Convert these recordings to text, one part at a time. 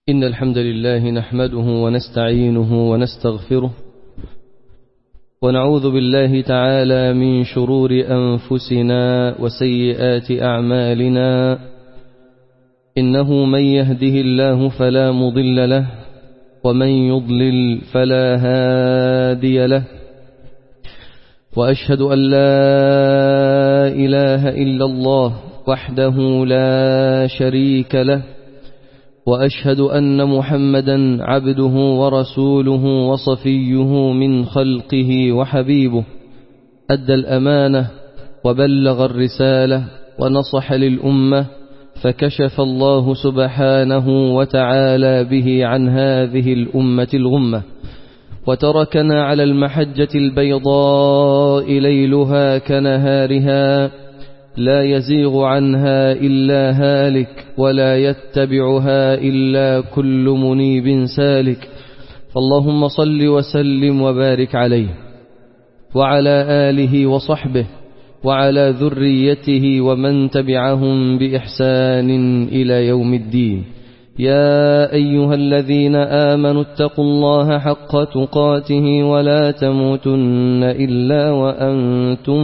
إن الحمد لله نحمده ونستعينه ونستغفره ونعوذ بالله تعالى من شرور أنفسنا وسيئات أعمالنا إنه من يهده الله فلا مضل له ومن يضلل فلا هادي له وأشهد أن لا إله إلا الله وحده لا شريك له وأشهد أن محمدا عبده ورسوله وصفيه من خلقه وحبيبه أدى الأمانة وبلغ الرسالة ونصح للأمة فكشف الله سبحانه وتعالى به عن هذه الأمة الغمة وتركنا على المحجة البيضاء ليلها كنهارها لا يزيغ عنها إلا هالك ولا يتبعها إلا كل منيب سالك فاللهم صل وسلم وبارك عليه وعلى آله وصحبه وعلى ذريته ومن تبعهم بإحسان إلى يوم الدين يا أيها الذين آمنوا اتقوا الله حق تقاته ولا تموتن إلا وأنتم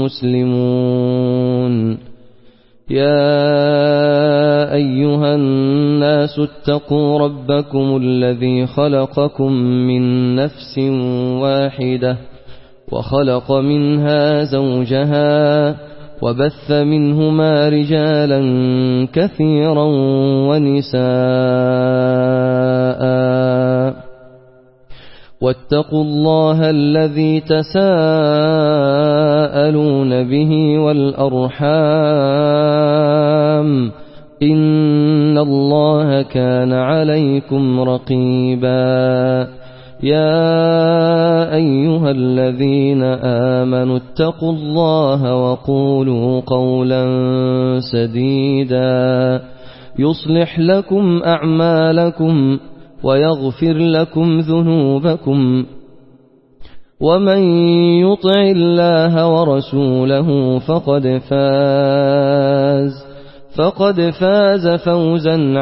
مسلمون يا أيها الناس اتقوا ربكم الذي خلقكم من نفس واحدة وخلق منها زوجها وبث منهما رجالا كثيرا ونساء واتقوا الله الذي تساءلون به والأرحام إن الله كان عليكم رقيبا يا أيها الذين آمنوا اتقوا الله وقولوا قولا سديدا يصلح لكم أعمالكم ويغفر لكم ذنوبكم ومن يطع الله ورسوله فقد فاز فقد فاز فوزا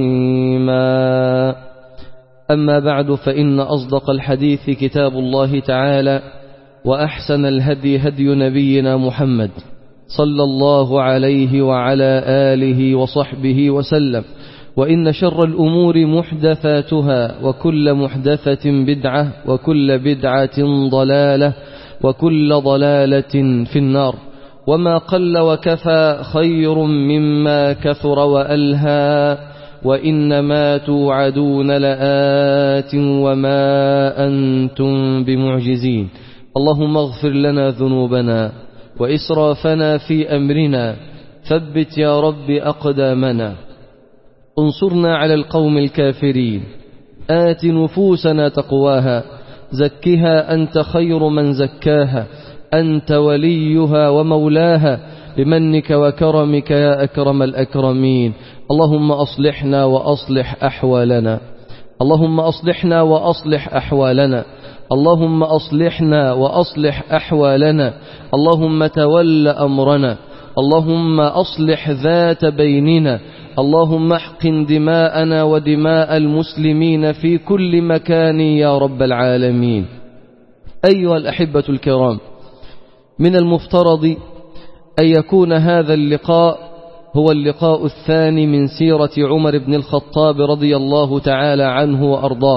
عظيما أما بعد فإن أصدق الحديث كتاب الله تعالى وأحسن الهدي هدي نبينا محمد صلى الله عليه وعلى آله وصحبه وسلم وإن شر الأمور محدثاتها وكل محدثة بدعة وكل بدعة ضلالة وكل ضلالة في النار وما قل وكفى خير مما كثر وألهى وإنما توعدون لآت وما أنتم بمعجزين اللهم اغفر لنا ذنوبنا وإسرافنا في أمرنا ثبت يا رب أقدامنا انصرنا على القوم الكافرين آت نفوسنا تقواها زكها أنت خير من زكاها أنت وليها ومولاها بمنك وكرمك يا أكرم الأكرمين اللهم أصلحنا وأصلح أحوالنا اللهم أصلحنا وأصلح أحوالنا اللهم أصلحنا وأصلح أحوالنا اللهم تول أمرنا اللهم أصلح ذات بيننا اللهم احقن دماءنا ودماء المسلمين في كل مكان يا رب العالمين أيها الأحبة الكرام من المفترض أن يكون هذا اللقاء هو اللقاء الثاني من سيرة عمر بن الخطاب رضي الله تعالى عنه وأرضاه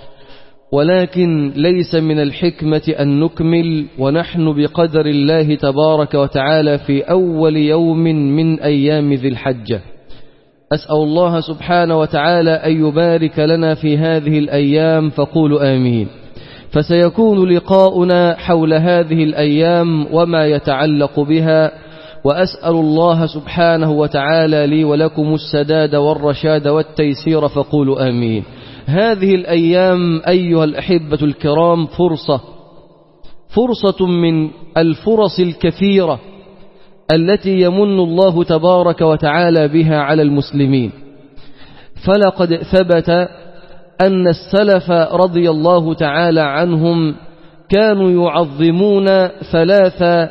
ولكن ليس من الحكمة أن نكمل ونحن بقدر الله تبارك وتعالى في أول يوم من أيام ذي الحجة أسأل الله سبحانه وتعالى أن يبارك لنا في هذه الأيام فقولوا آمين فسيكون لقاؤنا حول هذه الأيام وما يتعلق بها وأسأل الله سبحانه وتعالى لي ولكم السداد والرشاد والتيسير فقولوا آمين هذه الأيام أيها الأحبة الكرام فرصة فرصة من الفرص الكثيرة التي يمن الله تبارك وتعالى بها على المسلمين فلقد ثبت أن السلف رضي الله تعالى عنهم كانوا يعظمون ثلاث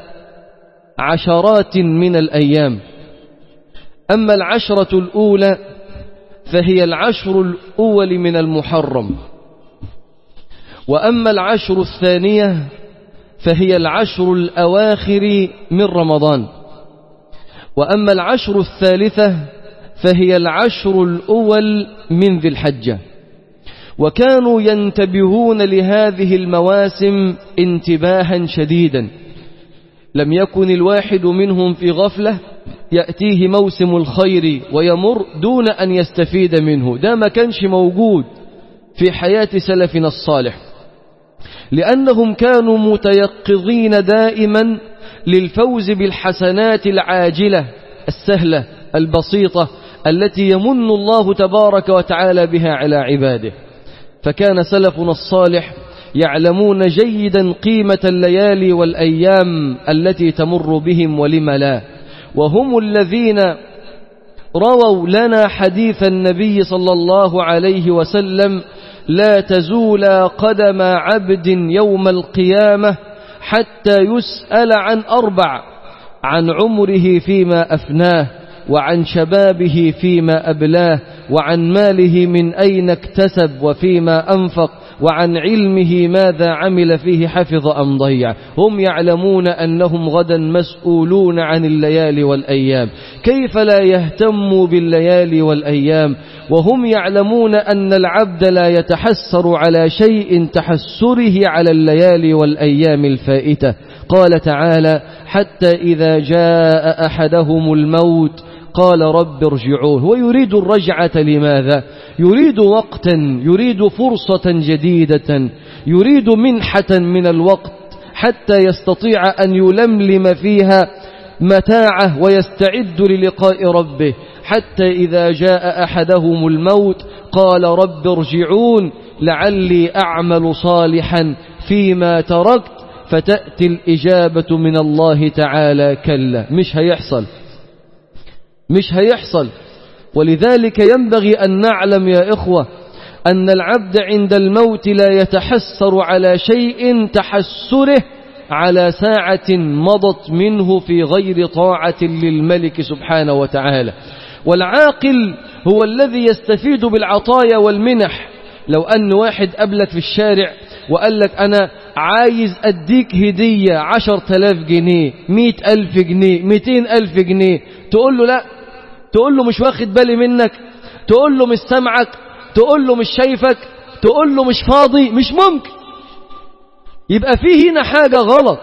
عشرات من الأيام أما العشرة الأولى فهي العشر الأول من المحرم وأما العشر الثانية فهي العشر الأواخر من رمضان وأما العشر الثالثة فهي العشر الأول من ذي الحجة وكانوا ينتبهون لهذه المواسم انتباها شديدا لم يكن الواحد منهم في غفلة يأتيه موسم الخير ويمر دون أن يستفيد منه ده ما كانش موجود في حياة سلفنا الصالح لأنهم كانوا متيقظين دائما للفوز بالحسنات العاجلة السهلة البسيطة التي يمن الله تبارك وتعالى بها على عباده فكان سلفنا الصالح يعلمون جيدا قيمة الليالي والأيام التي تمر بهم ولم لا وهم الذين رووا لنا حديث النبي صلى الله عليه وسلم لا تزول قدم عبد يوم القيامة حتى يسأل عن أربع عن عمره فيما أفناه وعن شبابه فيما أبلاه وعن ماله من أين اكتسب وفيما أنفق وعن علمه ماذا عمل فيه حفظ أم ضيع هم يعلمون أنهم غدا مسؤولون عن الليالي والأيام كيف لا يهتموا بالليالي والأيام وهم يعلمون أن العبد لا يتحسر على شيء تحسره على الليالي والأيام الفائتة قال تعالى حتى إذا جاء أحدهم الموت قال رب ارجعون ويريد الرجعة لماذا يريد وقتا يريد فرصة جديدة يريد منحة من الوقت حتى يستطيع أن يلملم فيها متاعه ويستعد للقاء ربه حتى إذا جاء أحدهم الموت قال رب ارجعون لعلي أعمل صالحا فيما تركت فتأتي الإجابة من الله تعالى كلا مش هيحصل مش هيحصل ولذلك ينبغي أن نعلم يا إخوة أن العبد عند الموت لا يتحسر على شيء تحسره على ساعة مضت منه في غير طاعة للملك سبحانه وتعالى والعاقل هو الذي يستفيد بالعطايا والمنح لو أن واحد قبلك في الشارع وقال لك أنا عايز أديك هدية عشر تلاف جنيه مئة ألف جنيه مئتين ألف جنيه تقول له لا تقول له مش واخد بالي منك تقول له مش سمعك تقول له مش شايفك تقول له مش فاضي مش ممكن يبقى فيه هنا حاجة غلط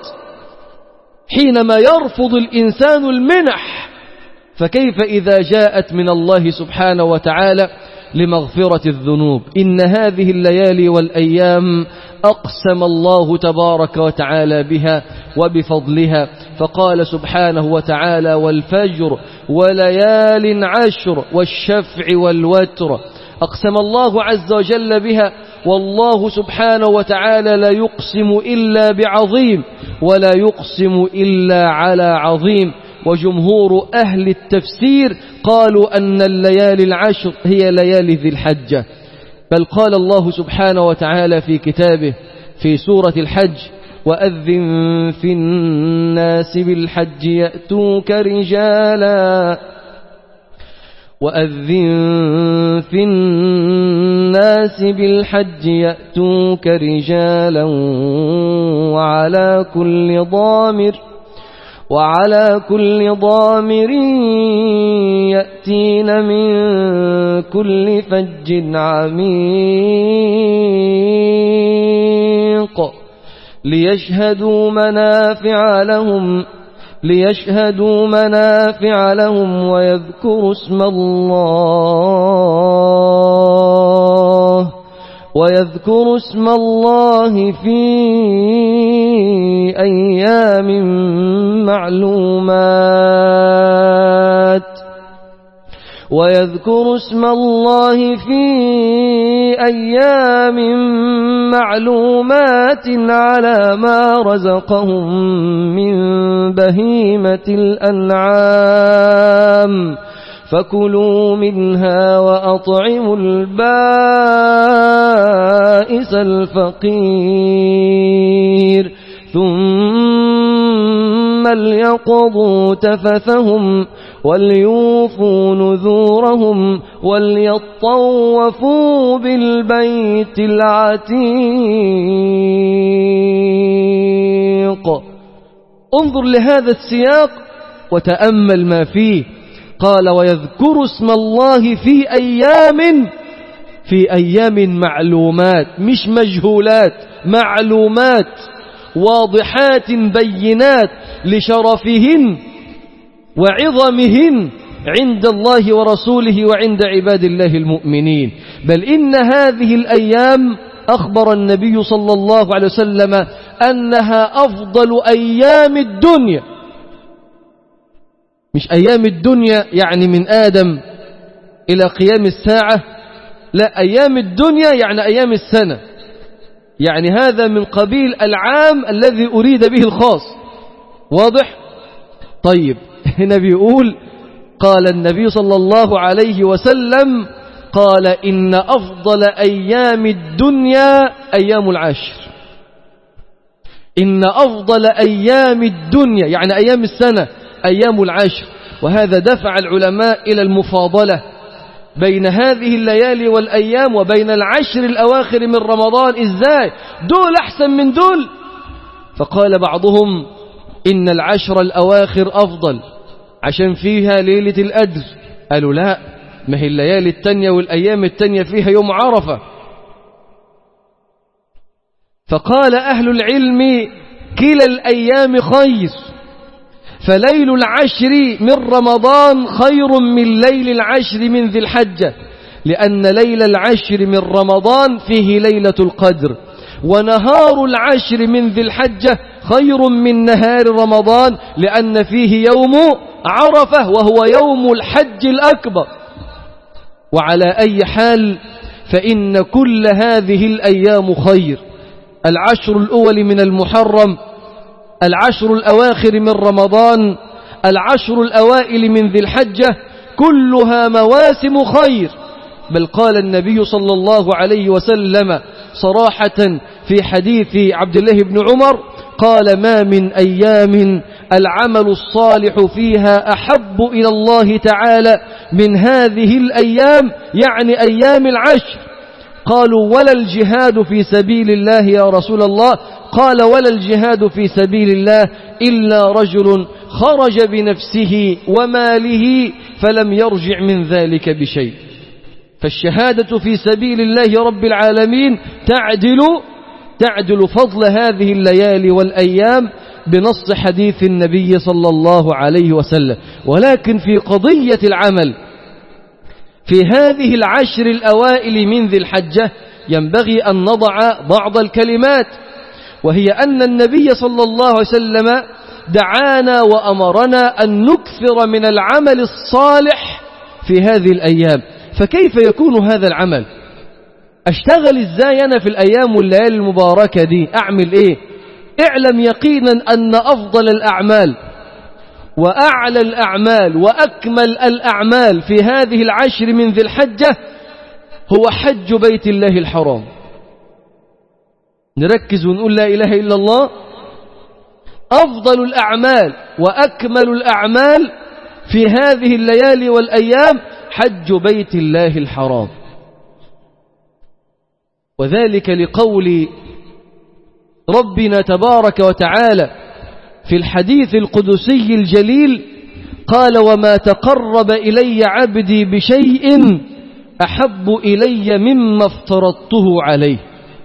حينما يرفض الإنسان المنح فكيف إذا جاءت من الله سبحانه وتعالى لمغفرة الذنوب إن هذه الليالي والأيام أقسم الله تبارك وتعالى بها وبفضلها فقال سبحانه وتعالى والفجر وليال عشر والشفع والوتر أقسم الله عز وجل بها والله سبحانه وتعالى لا يقسم إلا بعظيم ولا يقسم إلا على عظيم وجمهور أهل التفسير قالوا أن الليالي العشر هي ليالي ذي الحجة بل قال الله سبحانه وتعالى في كتابه في سورة الحج وأذن في الناس بالحج يأتوك رجالا وأذن في الناس بالحج يأتوك رجالا وعلى كل ضامر وعلى كل ضامر يأتين من كل فج عميق ليشهدوا منافع لهم ليشهدوا منافع لهم ويذكروا اسم الله ويذكروا اسم الله في أيام معلومات ويذكروا اسم الله في أيام معلومات على ما رزقهم من بهيمة الأنعام فكلوا منها وأطعموا البائس الفقير ثم ليقضوا تفثهم وليوفوا نذورهم وليطوفوا بالبيت العتيق انظر لهذا السياق وتأمل ما فيه قال ويذكر اسم الله في أيام في أيام معلومات مش مجهولات معلومات واضحات بينات لشرفهن وعظمهن عند الله ورسوله وعند عباد الله المؤمنين بل إن هذه الأيام أخبر النبي صلى الله عليه وسلم أنها أفضل أيام الدنيا مش أيام الدنيا يعني من آدم إلى قيام الساعة لا أيام الدنيا يعني أيام السنة يعني هذا من قبيل العام الذي أريد به الخاص واضح طيب هنا بيقول قال النبي صلى الله عليه وسلم قال إن أفضل أيام الدنيا أيام العشر إن أفضل أيام الدنيا يعني أيام السنة أيام العشر وهذا دفع العلماء إلى المفاضلة بين هذه الليالي والأيام وبين العشر الأواخر من رمضان إزاي دول أحسن من دول فقال بعضهم إن العشر الأواخر أفضل عشان فيها ليلة الأدر قالوا لا ما هي الليالي التانية والأيام التانية فيها يوم عرفة فقال أهل العلم كلا الأيام خير فليل العشر من رمضان خير من ليل العشر من ذي الحجة لأن ليل العشر من رمضان فيه ليلة القدر ونهار العشر من ذي الحجة خير من نهار رمضان لأن فيه يوم عرفة وهو يوم الحج الأكبر وعلى أي حال فإن كل هذه الأيام خير العشر الأول من المحرم العشر الأواخر من رمضان العشر الأوائل من ذي الحجة كلها مواسم خير بل قال النبي صلى الله عليه وسلم صراحة في حديث عبد الله بن عمر قال ما من أيام العمل الصالح فيها أحب إلى الله تعالى من هذه الأيام يعني أيام العشر قالوا ولا الجهاد في سبيل الله يا رسول الله قال ولا الجهاد في سبيل الله إلا رجل خرج بنفسه وماله فلم يرجع من ذلك بشيء فالشهادة في سبيل الله رب العالمين تعدل تعدل فضل هذه الليالي والأيام بنص حديث النبي صلى الله عليه وسلم ولكن في قضية العمل في هذه العشر الأوائل من ذي الحجة ينبغي أن نضع بعض الكلمات وهي أن النبي صلى الله عليه وسلم دعانا وأمرنا أن نكثر من العمل الصالح في هذه الأيام فكيف يكون هذا العمل أشتغل إزاي أنا في الأيام والليالي المباركة دي أعمل إيه اعلم يقينا أن أفضل الأعمال وأعلى الأعمال وأكمل الأعمال في هذه العشر من ذي الحجة هو حج بيت الله الحرام نركز ونقول لا إله إلا الله أفضل الأعمال وأكمل الأعمال في هذه الليالي والأيام حج بيت الله الحرام وذلك لقول ربنا تبارك وتعالى في الحديث القدسي الجليل قال وما تقرب إلي عبدي بشيء أحب إلي مما افترضته عليه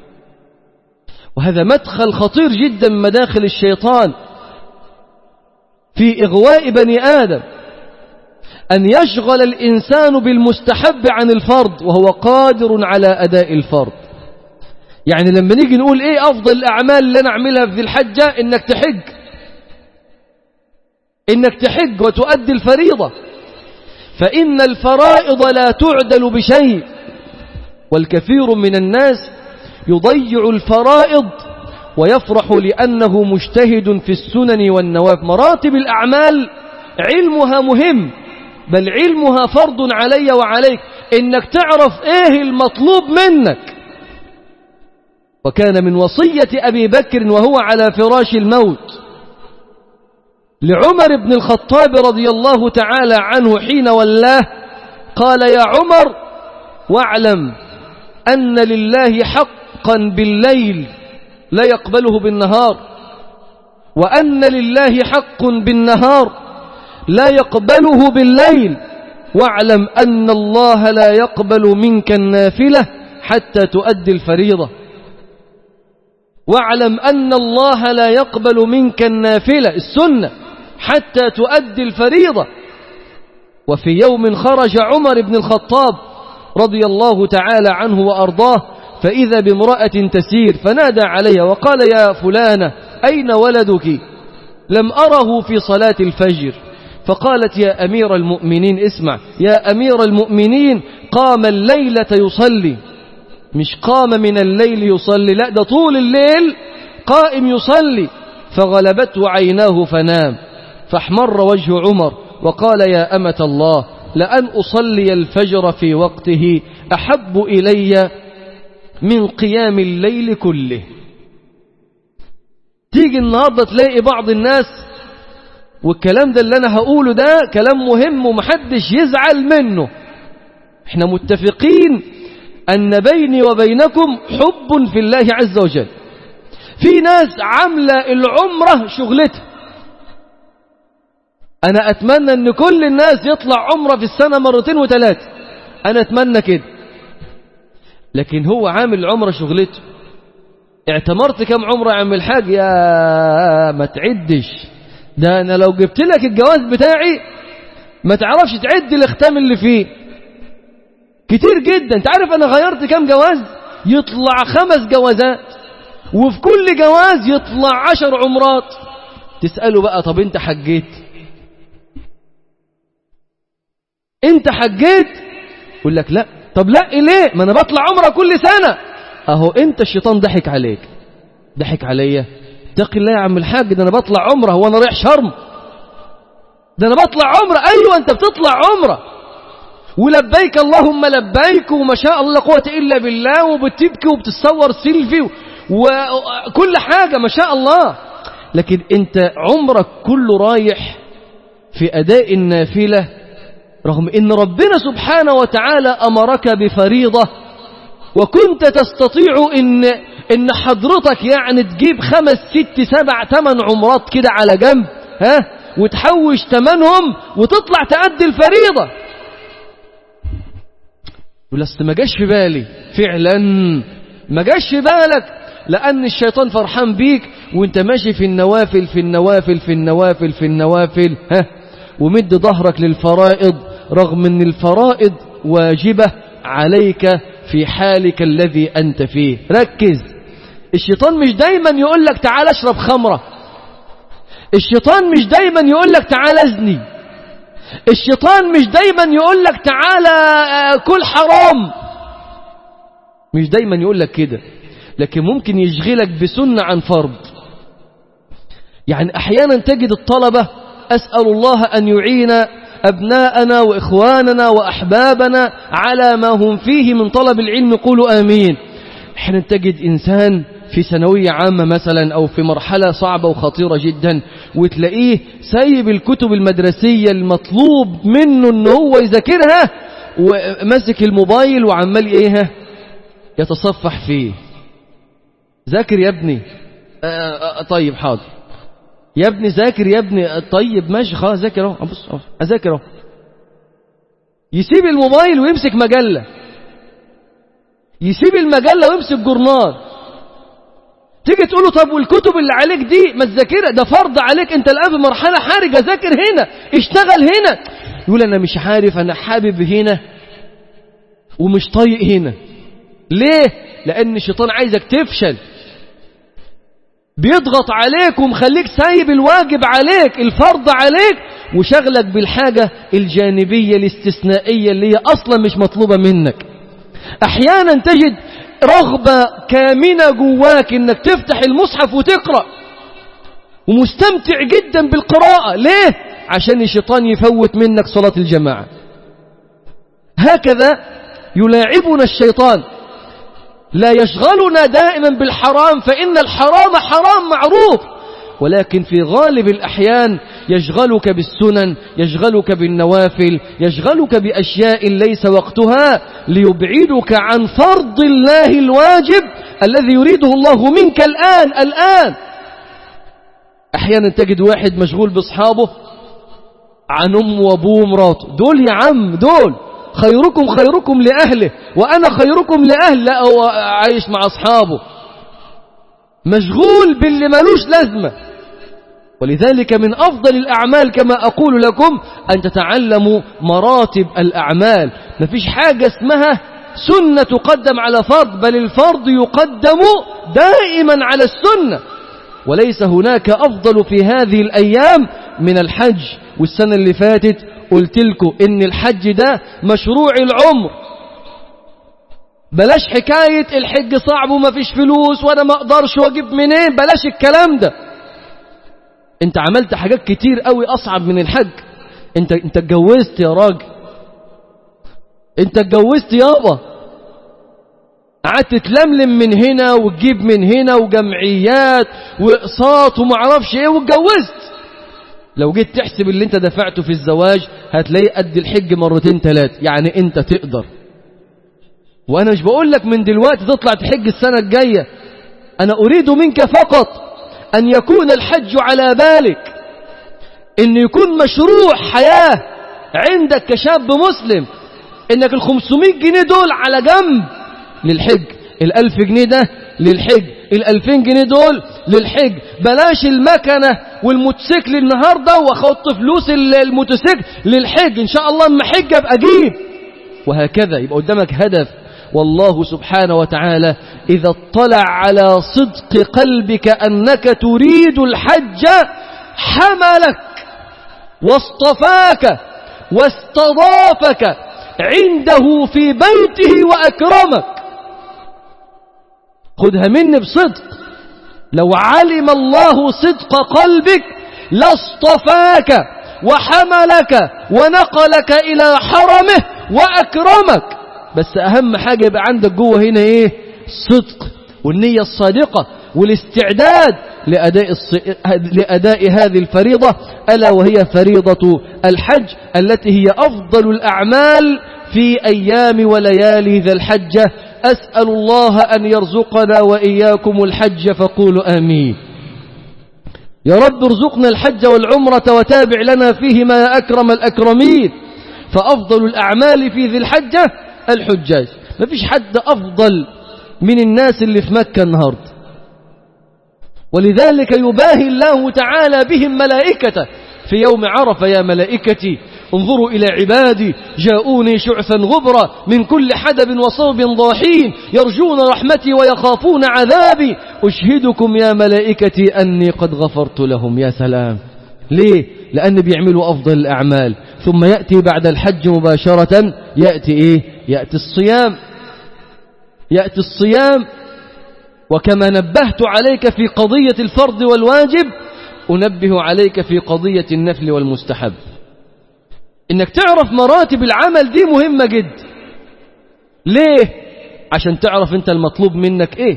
وهذا مدخل خطير جدا من مداخل الشيطان في إغواء بني آدم أن يشغل الإنسان بالمستحب عن الفرض وهو قادر على أداء الفرض يعني لما نيجي نقول إيه أفضل الأعمال اللي أنا أعملها في الحجة إنك تحج إنك تحج وتؤدي الفريضة فإن الفرائض لا تعدل بشيء والكثير من الناس يضيع الفرائض ويفرح لأنه مجتهد في السنن والنواف مراتب الأعمال علمها مهم بل علمها فرض علي وعليك إنك تعرف إيه المطلوب منك وكان من وصية أبي بكر وهو على فراش الموت لعمر بن الخطاب رضي الله تعالى عنه حين ولاه قال يا عمر واعلم أن لله حقا بالليل لا يقبله بالنهار وأن لله حق بالنهار لا يقبله بالليل واعلم أن الله لا يقبل منك النافلة حتى تؤدي الفريضة واعلم أن الله لا يقبل منك النافلة السنة حتى تؤدي الفريضة وفي يوم خرج عمر بن الخطاب رضي الله تعالى عنه وأرضاه فإذا بامرأة تسير فنادى عليها وقال يا فلانة أين ولدك لم أره في صلاة الفجر فقالت يا أمير المؤمنين اسمع يا أمير المؤمنين قام الليلة يصلي مش قام من الليل يصلي لا ده طول الليل قائم يصلي فغلبته عيناه فنام فاحمر وجه عمر وقال يا أمة الله لأن أصلي الفجر في وقته أحب إلي من قيام الليل كله تيجي النهاردة تلاقي بعض الناس والكلام ده اللي أنا هقوله ده كلام مهم ومحدش يزعل منه احنا متفقين أن بيني وبينكم حب في الله عز وجل في ناس عاملة العمرة شغلتها أنا أتمنى أن كل الناس يطلع عمرة في السنة مرتين وثلاثة أنا أتمنى كده لكن هو عامل العمرة شغلته اعتمرت كم عمرة يا عم الحاج يا ما تعدش ده أنا لو جبت لك الجواز بتاعي ما تعرفش تعد الاختام اللي فيه كتير جدا انت عارف أنا غيرت كم جواز يطلع خمس جوازات وفي كل جواز يطلع عشر عمرات تسأله بقى طب انت حجيت انت حجيت يقول لك لا طب لا ليه ما انا بطلع عمره كل سنة اهو انت الشيطان ضحك عليك ضحك عليا اتق الله يا عم الحاج ده انا بطلع عمره وانا رايح شرم ده انا بطلع عمره ايوه انت بتطلع عمره ولبيك اللهم لبيك وما شاء الله لا قوه الا بالله وبتبكي وبتتصور سيلفي وكل حاجه ما شاء الله لكن انت عمرك كله رايح في اداء النافله رغم ان ربنا سبحانه وتعالى امرك بفريضه وكنت تستطيع ان ان حضرتك يعني تجيب خمس ست سبع ثمان عمرات كده على جنب ها وتحوش ثمنهم وتطلع تأدي الفريضة يقول اصل ما جاش في بالي فعلا ما جاش في بالك لأن الشيطان فرحان بيك وانت ماشي في النوافل في النوافل في النوافل في النوافل ها ومد ظهرك للفرائض رغم ان الفرائض واجبة عليك في حالك الذي أنت فيه ركز الشيطان مش دايما يقول لك تعال اشرب خمرة الشيطان مش دايما يقول لك تعال ازني الشيطان مش دايما يقول لك تعال كل حرام مش دايما يقول لك كده لكن ممكن يشغلك بسنة عن فرض يعني أحيانا تجد الطلبة أسأل الله أن يعين أبناءنا وإخواننا وأحبابنا على ما هم فيه من طلب العلم قولوا آمين احنا تجد إنسان في ثانوية عامة مثلا أو في مرحلة صعبة وخطيرة جدا وتلاقيه سايب الكتب المدرسية المطلوب منه ان هو يذاكرها وماسك الموبايل وعمال ايه يتصفح فيه ذاكر يا ابني آآ آآ طيب حاضر يا ابني ذاكر يا ابني طيب ماشي خلاص ذاكر اهو بص اهو اذاكر اهو يسيب الموبايل ويمسك مجله يسيب المجله ويمسك جورنال تيجي تقول له طب والكتب اللي عليك دي ما تذاكرها ده فرض عليك انت الان في مرحله حرجه ذاكر هنا اشتغل هنا يقول انا مش عارف انا حابب هنا ومش طايق هنا ليه لان الشيطان عايزك تفشل بيضغط عليك ومخليك سايب الواجب عليك الفرض عليك وشغلك بالحاجة الجانبية الاستثنائية اللي هي أصلا مش مطلوبة منك أحيانا تجد رغبة كامنة جواك إنك تفتح المصحف وتقرأ ومستمتع جدا بالقراءة ليه؟ عشان الشيطان يفوت منك صلاة الجماعة هكذا يلاعبنا الشيطان لا يشغلنا دائما بالحرام فإن الحرام حرام معروف ولكن في غالب الأحيان يشغلك بالسنن يشغلك بالنوافل يشغلك بأشياء ليس وقتها ليبعدك عن فرض الله الواجب الذي يريده الله منك الآن الآن أحيانا تجد واحد مشغول بأصحابه عن أم وأبوه ومراته دول يا عم دول خيركم خيركم لأهله وأنا خيركم لأهل لا هو عايش مع أصحابه مشغول باللي ملوش لازمة ولذلك من أفضل الأعمال كما أقول لكم أن تتعلموا مراتب الأعمال مفيش حاجة اسمها سنة تقدم على فرض بل الفرض يقدم دائما على السنة وليس هناك أفضل في هذه الأيام من الحج والسنة اللي فاتت قلت لكم إن الحج ده مشروع العمر بلاش حكاية الحج صعب وما فيش فلوس وأنا ما أقدرش وأجيب منين بلاش الكلام ده أنت عملت حاجات كتير قوي أصعب من الحج أنت أنت اتجوزت يا راجل أنت اتجوزت يابا قعدت تلملم من هنا وتجيب من هنا وجمعيات واقساط ومعرفش ايه واتجوزت لو جيت تحسب اللي انت دفعته في الزواج هتلاقي قد الحج مرتين ثلاثة يعني انت تقدر وانا مش بقول لك من دلوقتي تطلع تحج السنة الجاية انا اريد منك فقط ان يكون الحج على بالك ان يكون مشروع حياة عندك كشاب مسلم انك ال 500 جنيه دول على جنب للحج الألف جنيه ده للحج الألفين جنيه دول للحج بلاش المكنة والموتوسيكل النهاردة واخط فلوس الموتوسيكل للحج إن شاء الله اما حج ابقى اجيب وهكذا يبقى قدامك هدف والله سبحانه وتعالى إذا اطلع على صدق قلبك أنك تريد الحج حملك واصطفاك واستضافك عنده في بيته وأكرمك خذها مني بصدق لو علم الله صدق قلبك لاصطفاك وحملك ونقلك إلى حرمه وأكرمك بس أهم حاجة يبقى عندك جوه هنا إيه الصدق والنية الصادقة والاستعداد لأداء, الص... لأداء هذه الفريضة ألا وهي فريضة الحج التي هي أفضل الأعمال في أيام وليالي ذا الحجة أسأل الله أن يرزقنا وإياكم الحج فقولوا آمين يا رب ارزقنا الحج والعمرة وتابع لنا فيهما يا أكرم الأكرمين فأفضل الأعمال في ذي الحجة الحجاج ما فيش حد أفضل من الناس اللي في مكة النهاردة ولذلك يباهي الله تعالى بهم ملائكته في يوم عرفة يا ملائكتي انظروا إلى عبادي جاءوني شعثا غبرا من كل حدب وصوب ضاحين يرجون رحمتي ويخافون عذابي أشهدكم يا ملائكتي أني قد غفرت لهم يا سلام ليه؟ لأن بيعملوا أفضل الأعمال ثم يأتي بعد الحج مباشرة يأتي إيه؟ يأتي الصيام يأتي الصيام وكما نبهت عليك في قضية الفرض والواجب أنبه عليك في قضية النفل والمستحب إنك تعرف مراتب العمل دي مهمة جدا ليه؟ عشان تعرف أنت المطلوب منك إيه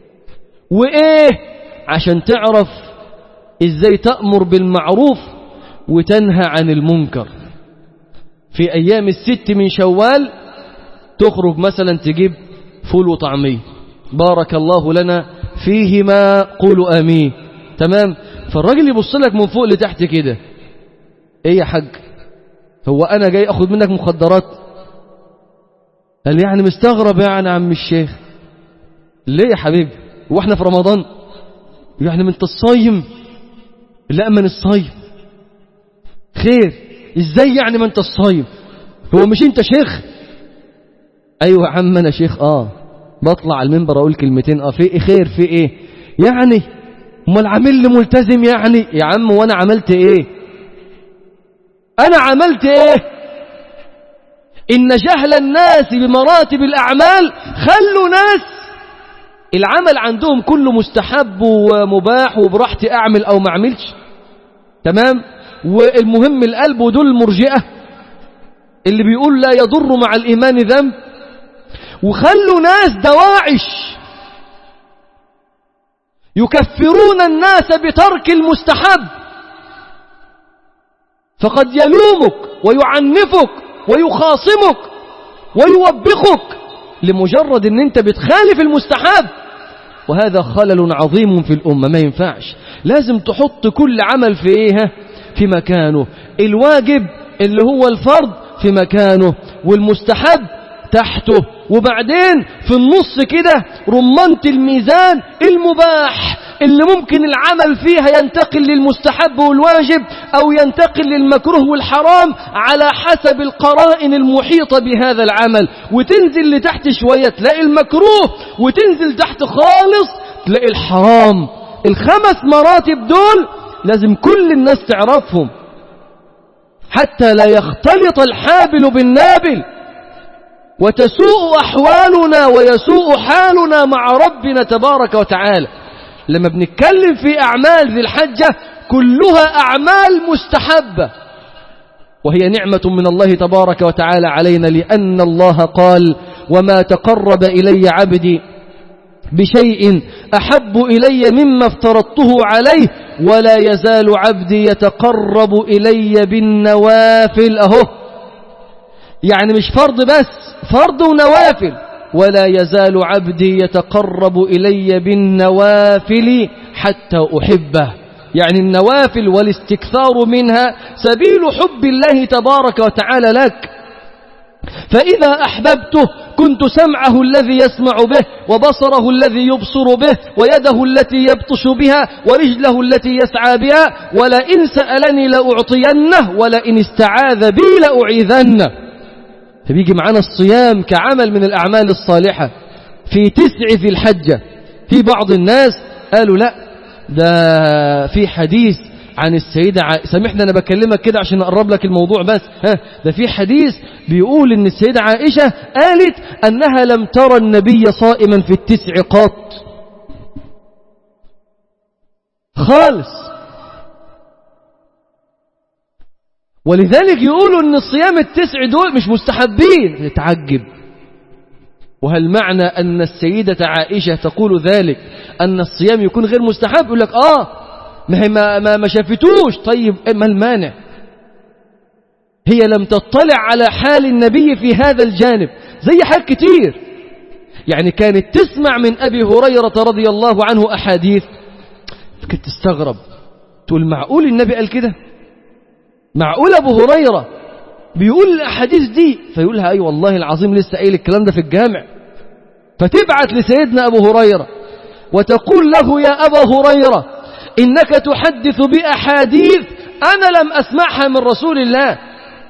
وإيه؟ عشان تعرف إزاي تأمر بالمعروف وتنهى عن المنكر في أيام الست من شوال تخرج مثلا تجيب فول وطعمية بارك الله لنا فيهما قولوا آمين تمام فالراجل يبص لك من فوق لتحت كده ايه يا حاج هو انا جاي اخد منك مخدرات قال يعني مستغرب يعني عم الشيخ ليه يا حبيبي هو احنا في رمضان يعني من انت الصايم لا من الصايم خير ازاي يعني ما انت الصايم هو مش انت شيخ ايوه يا عم انا شيخ اه بطلع على المنبر اقول كلمتين اه في ايه خير في ايه يعني امال عامل لي ملتزم يعني يا عم وانا عملت ايه انا عملت ايه ان جهل الناس بمراتب الاعمال خلوا ناس العمل عندهم كله مستحب ومباح وبراحتي اعمل او ما اعملش تمام والمهم القلب ودول المرجئه اللي بيقول لا يضر مع الايمان ذنب وخلوا ناس دواعش يكفرون الناس بترك المستحب فقد يلومك ويعنفك ويخاصمك ويوبخك لمجرد ان انت بتخالف المستحب وهذا خلل عظيم في الأمة ما ينفعش لازم تحط كل عمل في ايه في مكانه الواجب اللي هو الفرض في مكانه والمستحب تحته وبعدين في النص كده رمانة الميزان المباح اللي ممكن العمل فيها ينتقل للمستحب والواجب أو ينتقل للمكروه والحرام على حسب القرائن المحيطة بهذا العمل وتنزل لتحت شوية تلاقي المكروه وتنزل تحت خالص تلاقي الحرام الخمس مراتب دول لازم كل الناس تعرفهم حتى لا يختلط الحابل بالنابل وتسوء أحوالنا ويسوء حالنا مع ربنا تبارك وتعالى لما بنتكلم في أعمال ذي الحجة كلها أعمال مستحبة وهي نعمة من الله تبارك وتعالى علينا لأن الله قال وما تقرب إلي عبدي بشيء أحب إلي مما افترضته عليه ولا يزال عبدي يتقرب إلي بالنوافل أهو يعني مش فرض بس فرض ونوافل ولا يزال عبدي يتقرب إلي بالنوافل حتى أحبه يعني النوافل والاستكثار منها سبيل حب الله تبارك وتعالى لك فإذا أحببته كنت سمعه الذي يسمع به وبصره الذي يبصر به ويده التي يبطش بها ورجله التي يسعى بها ولئن سألني لأعطينه ولئن استعاذ بي لأعيذنه فبيجي معنا الصيام كعمل من الأعمال الصالحة في تسع في الحجة في بعض الناس قالوا لا ده في حديث عن السيدة ع... سامحني أنا بكلمك كده عشان أقرب لك الموضوع بس ها ده في حديث بيقول إن السيدة عائشة قالت أنها لم ترى النبي صائما في التسع قط خالص ولذلك يقولوا ان الصيام التسع دول مش مستحبين يتعجب وهل معنى أن السيدة عائشة تقول ذلك أن الصيام يكون غير مستحب يقول لك آه ما هي ما, ما, ما شافتوش طيب ما المانع هي لم تطلع على حال النبي في هذا الجانب زي حال كتير يعني كانت تسمع من أبي هريرة رضي الله عنه أحاديث كنت تستغرب تقول معقول النبي قال كده معقول أبو هريرة بيقول الأحاديث دي فيقولها أي والله العظيم لسه قايل الكلام ده في الجامع فتبعت لسيدنا أبو هريرة وتقول له يا أبا هريرة إنك تحدث بأحاديث أنا لم أسمعها من رسول الله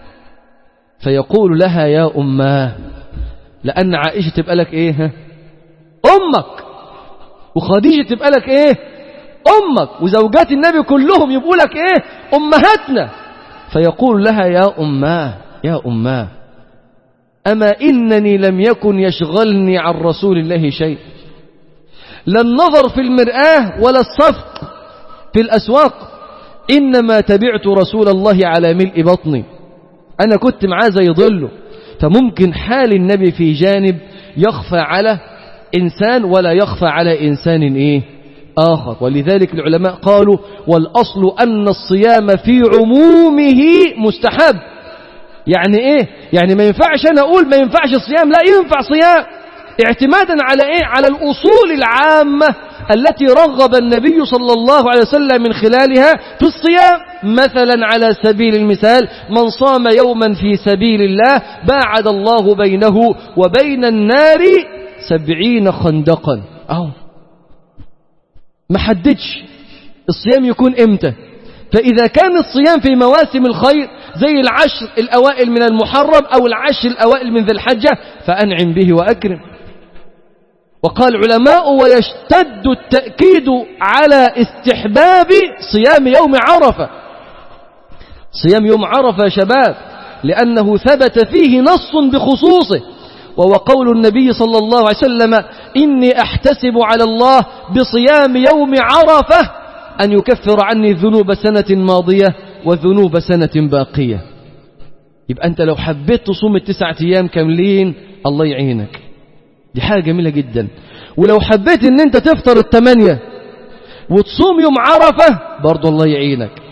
فيقول لها يا أماه لأن عائشة تبقى لك إيه ها؟ أمك وخديجة تبقى لك إيه أمك وزوجات النبي كلهم يبقوا لك إيه أمهاتنا فيقول لها يا أماه يا أماه أما إنني لم يكن يشغلني عن رسول الله شيء لا النظر في المرآة ولا الصفق في الأسواق إنما تبعت رسول الله على ملء بطني أنا كنت معاه زي ظله فممكن حال النبي في جانب يخفى على إنسان ولا يخفى على إنسان إيه آخر ولذلك العلماء قالوا والأصل أن الصيام في عمومه مستحب يعني إيه يعني ما ينفعش أنا أقول ما ينفعش الصيام لا ينفع صيام اعتمادا على إيه على الأصول العامة التي رغب النبي صلى الله عليه وسلم من خلالها في الصيام مثلا على سبيل المثال من صام يوما في سبيل الله باعد الله بينه وبين النار سبعين خندقا أهو ما حددش الصيام يكون امتى فإذا كان الصيام في مواسم الخير زي العشر الأوائل من المحرم أو العشر الأوائل من ذي الحجة فأنعم به وأكرم وقال علماء ويشتد التأكيد على استحباب صيام يوم عرفة صيام يوم عرفة يا شباب لأنه ثبت فيه نص بخصوصه وهو قول النبي صلى الله عليه وسلم إني أحتسب على الله بصيام يوم عرفة أن يكفر عني ذنوب سنة ماضية وذنوب سنة باقية يبقى أنت لو حبيت تصوم التسعة أيام كاملين الله يعينك دي حاجة جميلة جدا ولو حبيت ان انت تفطر التمانية وتصوم يوم عرفة برضو الله يعينك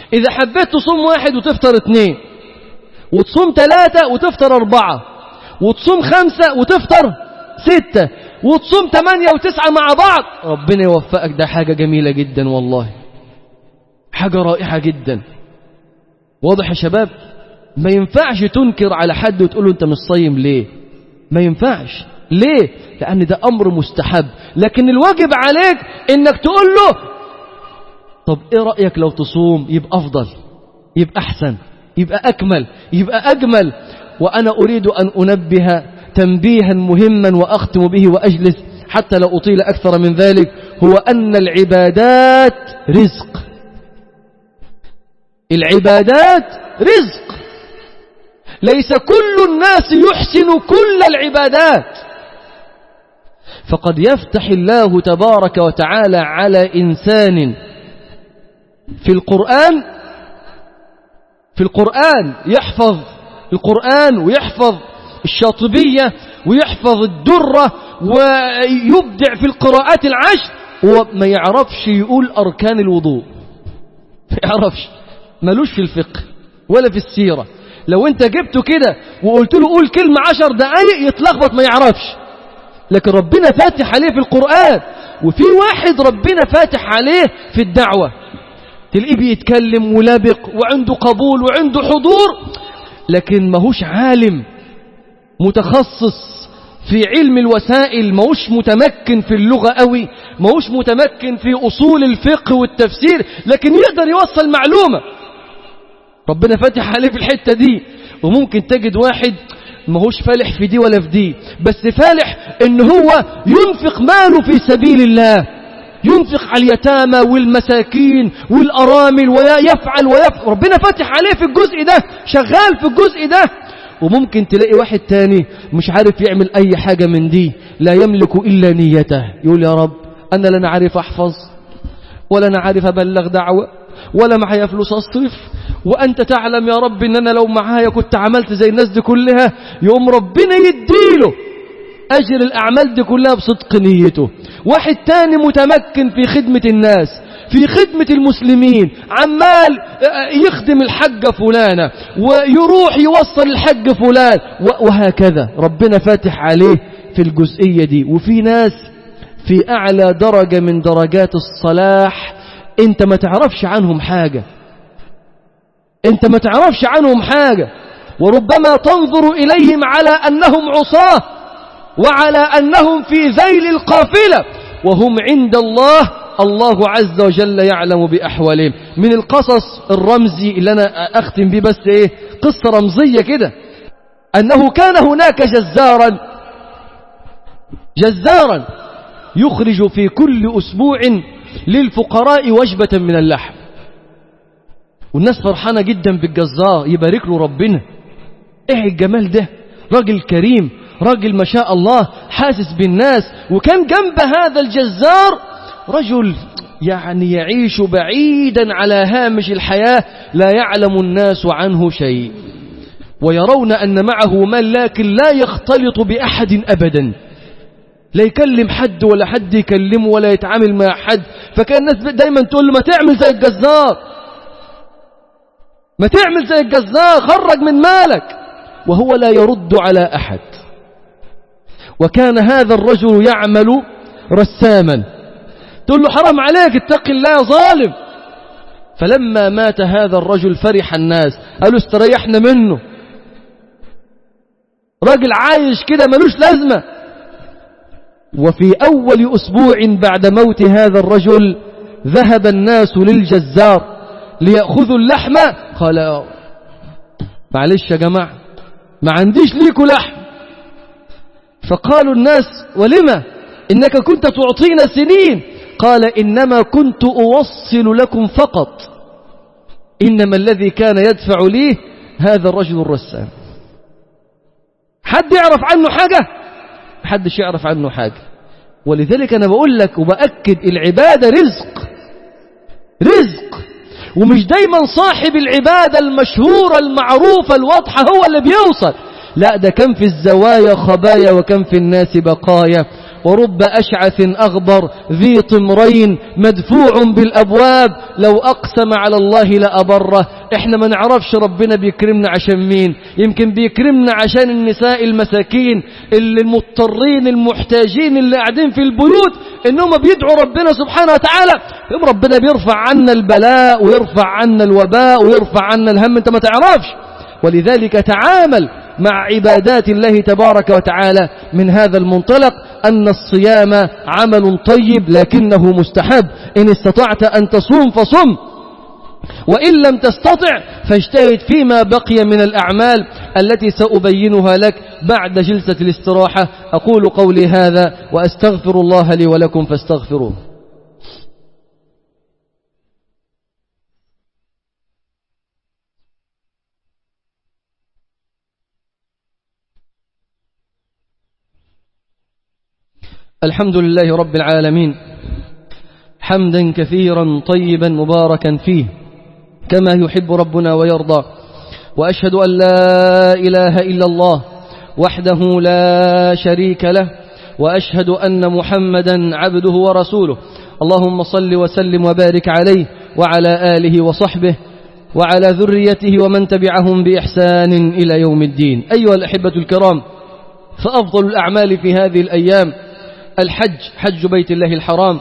إذا حبيت تصوم واحد وتفطر اثنين وتصوم ثلاثة وتفطر أربعة وتصوم خمسة وتفطر ستة وتصوم ثمانية وتسعة مع بعض ربنا يوفقك ده حاجة جميلة جدا والله حاجة رائعة جدا واضح يا شباب ما ينفعش تنكر على حد وتقول له انت مش صايم ليه ما ينفعش ليه لأن ده أمر مستحب لكن الواجب عليك إنك تقول له طب إيه رأيك لو تصوم يبقى أفضل يبقى أحسن يبقى أكمل يبقى أجمل وأنا أريد أن أنبه تنبيها مهما وأختم به وأجلس حتى لا أطيل أكثر من ذلك هو أن العبادات رزق العبادات رزق ليس كل الناس يحسن كل العبادات فقد يفتح الله تبارك وتعالى على إنسان في القرآن في القرآن يحفظ القرآن ويحفظ الشاطبية ويحفظ الدرة ويبدع في القراءات العشر وما يعرفش يقول أركان الوضوء ما يعرفش ملوش في الفقه ولا في السيرة لو انت جبته كده وقلت له قول كلمة عشر دقايق يتلخبط ما يعرفش لكن ربنا فاتح عليه في القرآن وفي واحد ربنا فاتح عليه في الدعوة تلاقيه بيتكلم ولابق وعنده قبول وعنده حضور لكن ماهوش عالم متخصص في علم الوسائل ماهوش متمكن في اللغة قوي ماهوش متمكن في أصول الفقه والتفسير لكن يقدر يوصل معلومة ربنا فاتح عليه في الحتة دي وممكن تجد واحد ماهوش فالح في دي ولا في دي بس فالح ان هو ينفق ماله في سبيل الله ينفق على اليتامى والمساكين والأرامل ويفعل ويفعل ربنا فاتح عليه في الجزء ده شغال في الجزء ده وممكن تلاقي واحد تاني مش عارف يعمل أي حاجة من دي لا يملك إلا نيته يقول يا رب أنا لا عارف أحفظ ولا أنا عارف أبلغ دعوة ولا معايا فلوس أصرف وأنت تعلم يا رب إن أنا لو معايا كنت عملت زي الناس دي كلها يوم ربنا يديله أجر الأعمال دي كلها بصدق نيته واحد تاني متمكن في خدمة الناس في خدمة المسلمين عمال يخدم الحج فلانة ويروح يوصل الحج فلان وهكذا ربنا فاتح عليه في الجزئية دي وفي ناس في أعلى درجة من درجات الصلاح انت ما تعرفش عنهم حاجة انت ما تعرفش عنهم حاجة وربما تنظر إليهم على أنهم عصاه وعلى أنهم في ذيل القافلة وهم عند الله الله عز وجل يعلم بأحوالهم من القصص الرمزي اللي أنا أختم به بس إيه قصة رمزية كده أنه كان هناك جزارا جزارا يخرج في كل أسبوع للفقراء وجبة من اللحم والناس فرحانة جدا بالجزار يبارك له ربنا ايه الجمال ده راجل كريم راجل ما شاء الله حاسس بالناس وكان جنب هذا الجزار رجل يعني يعيش بعيدا على هامش الحياة لا يعلم الناس عنه شيء ويرون أن معه مال لكن لا يختلط بأحد أبدا لا يكلم حد ولا حد يكلمه ولا يتعامل مع حد فكان الناس دايما تقول له ما تعمل زي الجزار ما تعمل زي الجزار خرج من مالك وهو لا يرد على أحد وكان هذا الرجل يعمل رساما تقول له حرام عليك اتق الله يا ظالم فلما مات هذا الرجل فرح الناس قالوا استريحنا منه راجل عايش كده ملوش لازمة وفي أول أسبوع بعد موت هذا الرجل ذهب الناس للجزار ليأخذوا اللحم قال معلش يا جماعة ما عنديش ليكوا لحم فقالوا الناس ولما إنك كنت تعطينا سنين قال إنما كنت أوصل لكم فقط إنما الذي كان يدفع لي هذا الرجل الرسام حد يعرف عنه حاجة حدش يعرف عنه حاجة ولذلك أنا بقول لك وبأكد العبادة رزق رزق ومش دايما صاحب العبادة المشهورة المعروفة الواضحة هو اللي بيوصل لا ده كان في الزوايا خبايا وكان في الناس بقايا ورب أشعث أغبر ذي طمرين مدفوع بالأبواب لو أقسم على الله لأبره احنا ما نعرفش ربنا بيكرمنا عشان مين يمكن بيكرمنا عشان النساء المساكين اللي المضطرين المحتاجين اللي قاعدين في البيوت انهم بيدعوا ربنا سبحانه وتعالى يوم ربنا بيرفع عنا البلاء ويرفع عنا الوباء ويرفع عنا الهم انت ما تعرفش ولذلك تعامل مع عبادات الله تبارك وتعالى من هذا المنطلق أن الصيام عمل طيب لكنه مستحب إن استطعت أن تصوم فصم وإن لم تستطع فاجتهد فيما بقي من الأعمال التي سأبينها لك بعد جلسة الاستراحة أقول قولي هذا وأستغفر الله لي ولكم فاستغفروه الحمد لله رب العالمين حمدا كثيرا طيبا مباركا فيه كما يحب ربنا ويرضى وأشهد أن لا إله إلا الله وحده لا شريك له وأشهد أن محمدا عبده ورسوله اللهم صل وسلم وبارك عليه وعلى آله وصحبه وعلى ذريته ومن تبعهم بإحسان إلى يوم الدين أيها الأحبة الكرام فأفضل الأعمال في هذه الأيام الحج حج بيت الله الحرام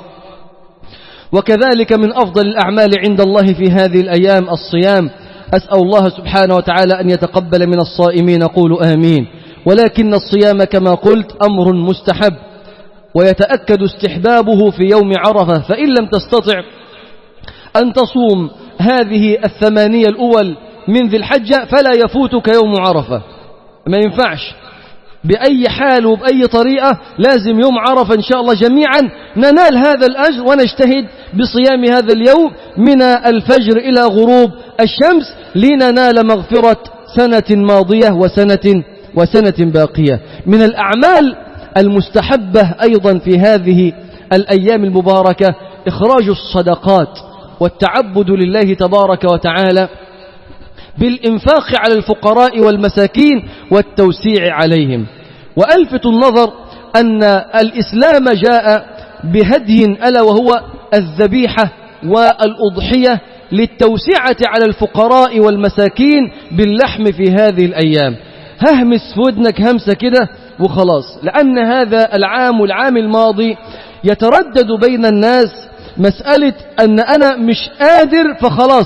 وكذلك من أفضل الأعمال عند الله في هذه الأيام الصيام أسأل الله سبحانه وتعالى أن يتقبل من الصائمين قولوا آمين ولكن الصيام كما قلت أمر مستحب ويتأكد استحبابه في يوم عرفة فإن لم تستطع أن تصوم هذه الثمانية الأول من ذي الحجة فلا يفوتك يوم عرفة ما ينفعش بأي حال وبأي طريقة لازم يوم عرفة إن شاء الله جميعا ننال هذا الأجر ونجتهد بصيام هذا اليوم من الفجر إلى غروب الشمس لننال مغفرة سنة ماضية وسنة وسنة باقية من الأعمال المستحبة أيضا في هذه الأيام المباركة إخراج الصدقات والتعبد لله تبارك وتعالى بالإنفاق على الفقراء والمساكين والتوسيع عليهم وألفت النظر أن الإسلام جاء بهدي ألا وهو الذبيحة والأضحية للتوسعة على الفقراء والمساكين باللحم في هذه الأيام ههمس في ودنك همسة كده وخلاص لأن هذا العام والعام الماضي يتردد بين الناس مسألة أن أنا مش قادر فخلاص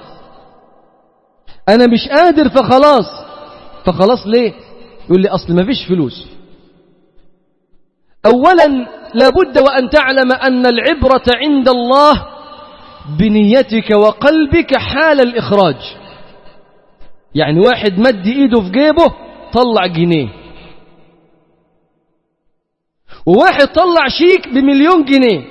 أنا مش قادر فخلاص فخلاص ليه يقول لي أصل ما فيش فلوس أولا لابد وأن تعلم أن العبرة عند الله بنيتك وقلبك حال الإخراج يعني واحد مد إيده في جيبه طلع جنيه وواحد طلع شيك بمليون جنيه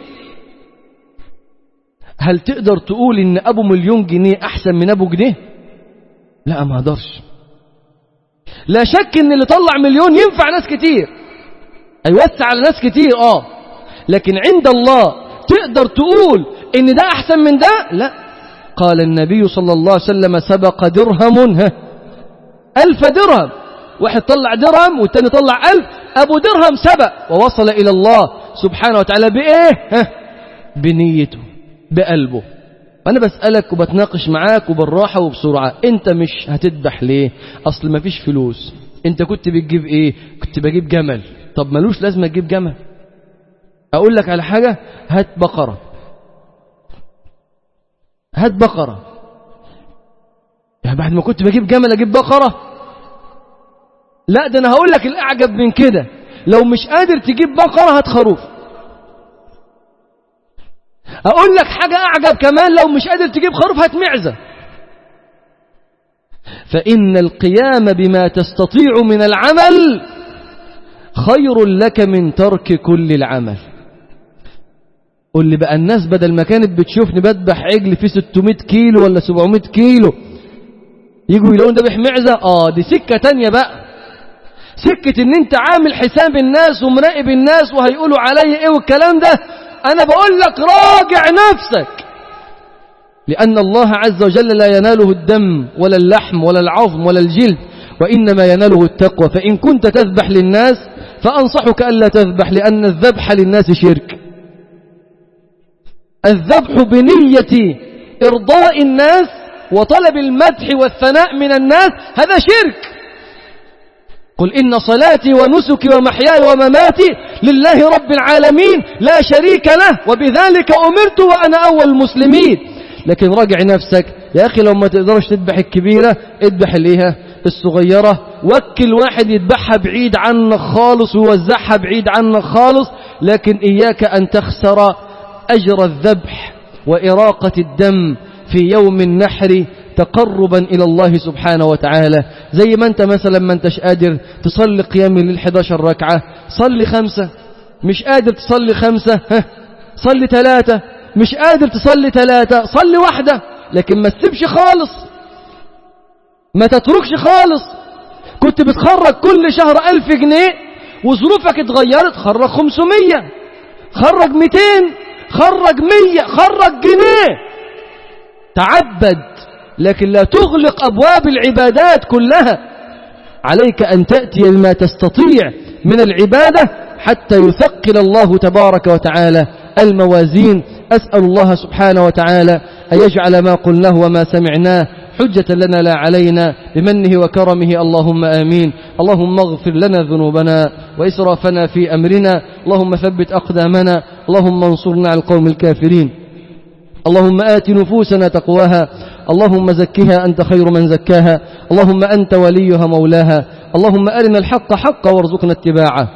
هل تقدر تقول إن أبو مليون جنيه أحسن من أبو جنيه لا ما اقدرش لا شك ان اللي طلع مليون ينفع ناس كتير هيوسع على ناس كتير اه لكن عند الله تقدر تقول ان ده احسن من ده لا قال النبي صلى الله عليه وسلم سبق درهم ها ألف درهم واحد طلع درهم والتاني طلع ألف أبو درهم سبق ووصل إلى الله سبحانه وتعالى بإيه ها بنيته بقلبه أنا بسألك وبتناقش معاك وبالراحة وبسرعة أنت مش هتذبح ليه أصل ما فيش فلوس أنت كنت بتجيب إيه كنت بجيب جمل طب ملوش لازمة تجيب جمل أقول لك على حاجة هات بقرة هات بقرة يعني بعد ما كنت بجيب جمل أجيب بقرة لا ده أنا هقول لك الأعجب من كده لو مش قادر تجيب بقرة هات خروف أقول لك حاجة أعجب كمان لو مش قادر تجيب خروف هات معزة فإن القيام بما تستطيع من العمل خير لك من ترك كل العمل قل لي بقى الناس بدل ما كانت بتشوفني بذبح عجل فيه 600 كيلو ولا 700 كيلو يجوا يلاقون ذبح معزة اه دي سكة تانية بقى سكة ان انت عامل حساب الناس ومراقب الناس وهيقولوا علي ايه والكلام ده انا بقول لك راجع نفسك لأن الله عز وجل لا يناله الدم ولا اللحم ولا العظم ولا الجلد وإنما يناله التقوى فإن كنت تذبح للناس فأنصحك ألا تذبح لأن الذبح للناس شرك الذبح بنية إرضاء الناس وطلب المدح والثناء من الناس هذا شرك قل إن صلاتي ونسكي ومحياي ومماتي لله رب العالمين لا شريك له وبذلك أمرت وأنا أول المسلمين لكن راجع نفسك يا أخي لو ما تقدرش تذبح الكبيرة اذبح ليها الصغيرة وكل واحد يذبحها بعيد عنك خالص ويوزعها بعيد عنك خالص لكن إياك أن تخسر أجر الذبح وإراقة الدم في يوم النحر تقربا إلى الله سبحانه وتعالى زي ما أنت مثلا ما أنتش قادر تصلي قيام الليل 11 ركعة صلي خمسة مش قادر تصلي خمسة ها صلي ثلاثة مش قادر تصلي ثلاثة صلي واحدة لكن ما تسيبش خالص ما تتركش خالص كنت بتخرج كل شهر ألف جنيه وظروفك اتغيرت خرج خمسمية خرج ميتين خرج مية خرج جنيه تعبد لكن لا تغلق أبواب العبادات كلها عليك أن تأتي بما تستطيع من العبادة حتى يثقل الله تبارك وتعالى الموازين أسأل الله سبحانه وتعالى أن يجعل ما قلناه وما سمعناه حجة لنا لا علينا بمنه وكرمه اللهم آمين اللهم اغفر لنا ذنوبنا وإسرافنا في أمرنا اللهم ثبت أقدامنا اللهم انصرنا على القوم الكافرين اللهم آت نفوسنا تقواها اللهم زكها أنت خير من زكاها اللهم أنت وليها مولاها اللهم أرنا الحق حقا وارزقنا اتباعه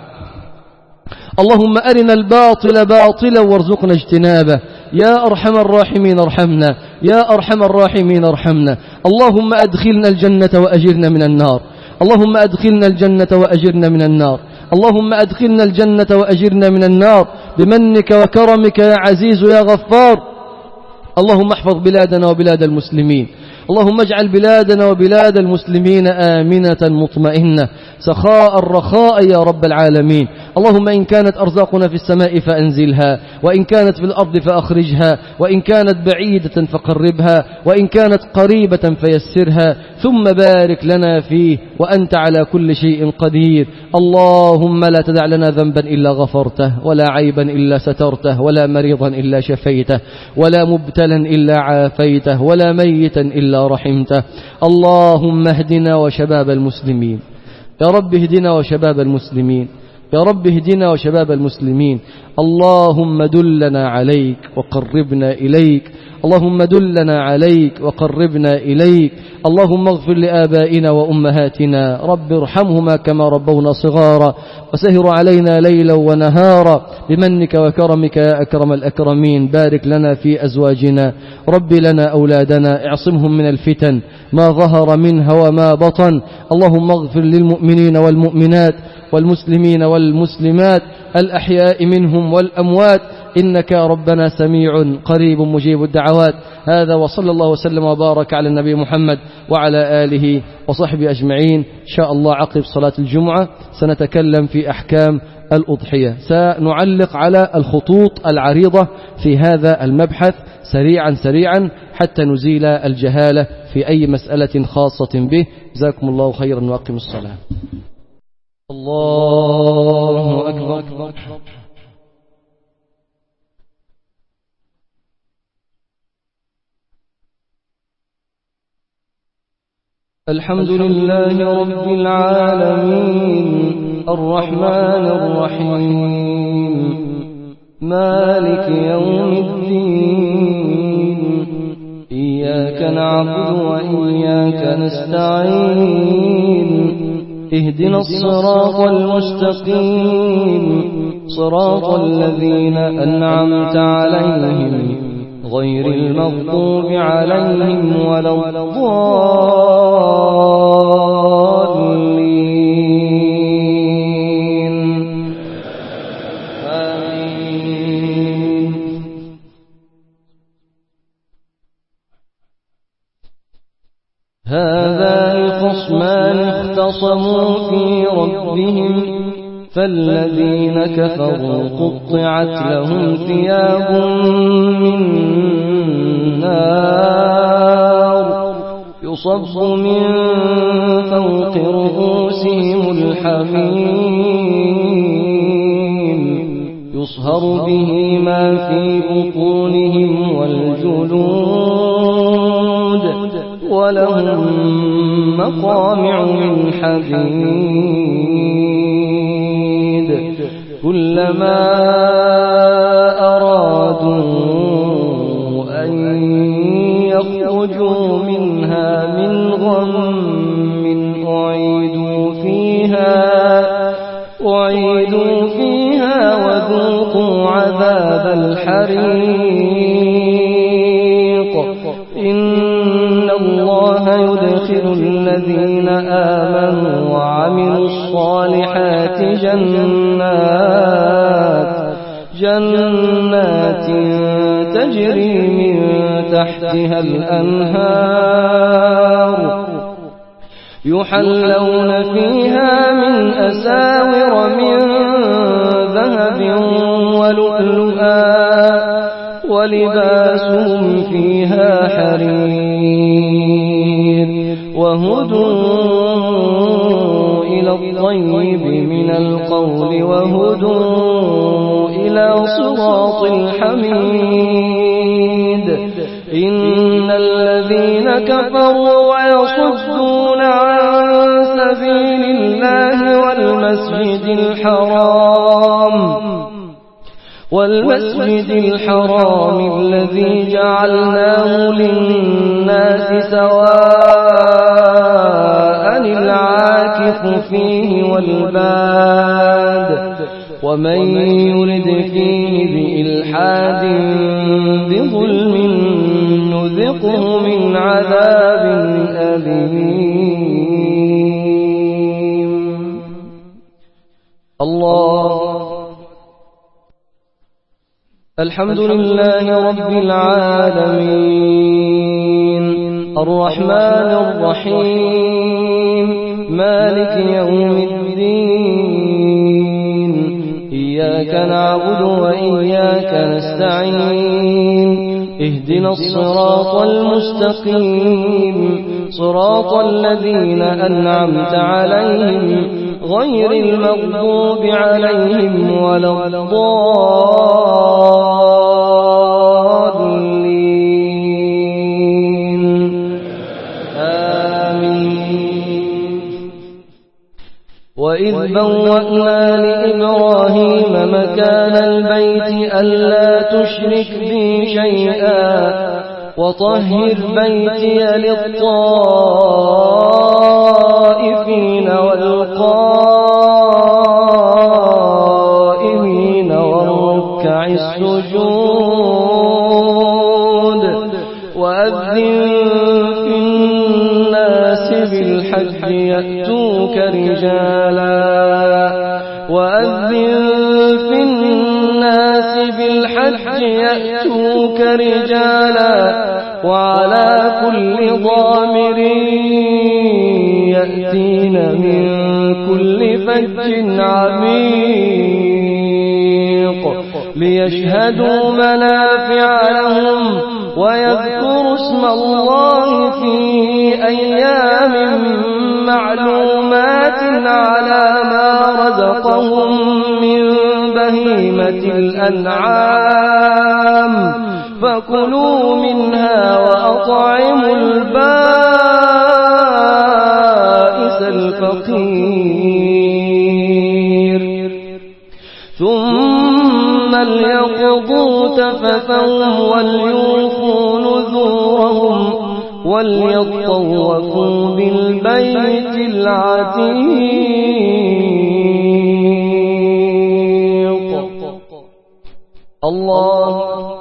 اللهم أرنا الباطل باطلا وارزقنا اجتنابه يا أرحم الراحمين ارحمنا يا أرحم الراحمين ارحمنا اللهم أدخلنا الجنة وأجرنا من النار اللهم أدخلنا الجنة وأجرنا من النار اللهم أدخلنا الجنة وأجرنا من النار بمنك وكرمك يا عزيز يا غفار اللهم احفظ بلادنا وبلاد المسلمين اللهم اجعل بلادنا وبلاد المسلمين آمنة مطمئنة سخاء الرخاء يا رب العالمين اللهم إن كانت أرزاقنا في السماء فأنزلها وإن كانت في الأرض فأخرجها وإن كانت بعيدة فقربها وإن كانت قريبة فيسرها ثم بارك لنا فيه وأنت على كل شيء قدير اللهم لا تدع لنا ذنبا إلا غفرته ولا عيبا إلا سترته ولا مريضا إلا شفيته ولا مبتلا إلا عافيته ولا ميتا إلا رحمته اللهم اهدنا وشباب المسلمين يا رب اهدنا وشباب المسلمين يا رب اهدنا وشباب المسلمين اللهم دلنا عليك وقربنا إليك اللهم دلنا عليك وقربنا إليك اللهم اغفر لآبائنا وأمهاتنا رب ارحمهما كما ربونا صغارا وسهر علينا ليلا ونهارا بمنك وكرمك يا أكرم الأكرمين بارك لنا في أزواجنا رب لنا أولادنا اعصمهم من الفتن ما ظهر منها وما بطن اللهم اغفر للمؤمنين والمؤمنات والمسلمين والمسلمات الأحياء منهم والأموات إنك يا ربنا سميع قريب مجيب الدعوات هذا وصلى الله وسلم وبارك على النبي محمد وعلى آله وصحبه أجمعين إن شاء الله عقب صلاة الجمعة سنتكلم في أحكام الأضحية سنعلق على الخطوط العريضة في هذا المبحث سريعا سريعا حتى نزيل الجهالة في أي مسألة خاصة به جزاكم الله خيرا وأقم الصلاة الله أكبر الحمد لله رب العالمين الرحمن الرحيم مالك يوم الدين إياك نعبد وإياك نستعين اهدنا الصراط المستقيم صراط الذين أنعمت عليهم غير المغضوب عليهم ولا الضالين آمين هذان خصمان اختصموا في ربهم فالذين كفروا قطعت لهم ثياب من نار يصب من فوق رؤوسهم الحميم يصهر به ما في بطونهم والجلود ولهم مقامع من حديد كلما أرادوا أن يخرجوا منها من غم أعيدوا فيها أعيدوا فيها وذوقوا عذاب الحريق إن الله يدخل الذين آمنوا وعملوا الصالحات جنات جنات تجري من تحتها الأنهار يحلون فيها من أساور من ذهب ولؤلؤا ولباسهم فيها حرير وهدوا إلى الطيب من القول وهدوا إلى صراط الحميد إن الذين كفروا ويصدون عن سبيل الله والمسجد الحرام والمسجد الحرام الذي جعلناه للناس سواء العاكف فيه والباد ومن يرد فيه بإلحاد بظلم نذقه من عذاب أليم الله الحمد لله رب العالمين الرحمن الرحيم مالك يوم الدين إياك نعبد وإياك نستعين اهدنا الصراط المستقيم صراط الذين أنعمت عليهم غير المغضوب عليهم ولا الضالين آمين وإذ بوأنا لإبراهيم مكان البيت ألا تشرك بي شيئا وطهر بيتي للطائفين والقائمين والركع السجود وأذن في الناس بالحج يأتوك رجالا وأذن في الناس بالحج يأتوك رجالا وعلى كل ضامر يأتين من كل فج عميق ليشهدوا منافع لهم ويذكروا اسم الله في أيام معلومات على ما رزقهم من بهيمة الأنعام فكلوا منها وأطعموا البائس الفقير ثم ليقضوا تفثهم وليوفوا نذورهم وليطوفوا بالبيت العتيق الله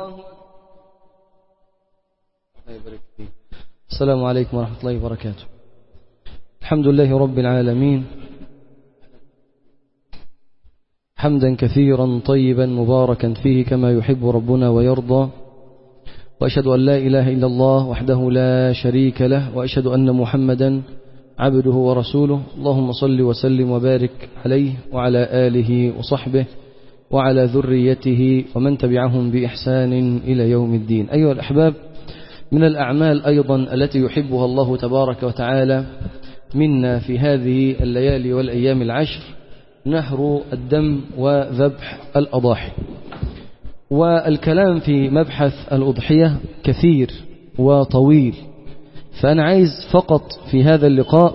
السلام عليكم ورحمة الله وبركاته الحمد لله رب العالمين حمدا كثيرا طيبا مباركا فيه كما يحب ربنا ويرضى وأشهد أن لا إله إلا الله وحده لا شريك له وأشهد أن محمدا عبده ورسوله اللهم صل وسلم وبارك عليه وعلى آله وصحبه وعلى ذريته ومن تبعهم بإحسان إلى يوم الدين أيها الأحباب من الأعمال أيضا التي يحبها الله تبارك وتعالى منا في هذه الليالي والأيام العشر نهر الدم وذبح الأضاحي والكلام في مبحث الأضحية كثير وطويل فأنا عايز فقط في هذا اللقاء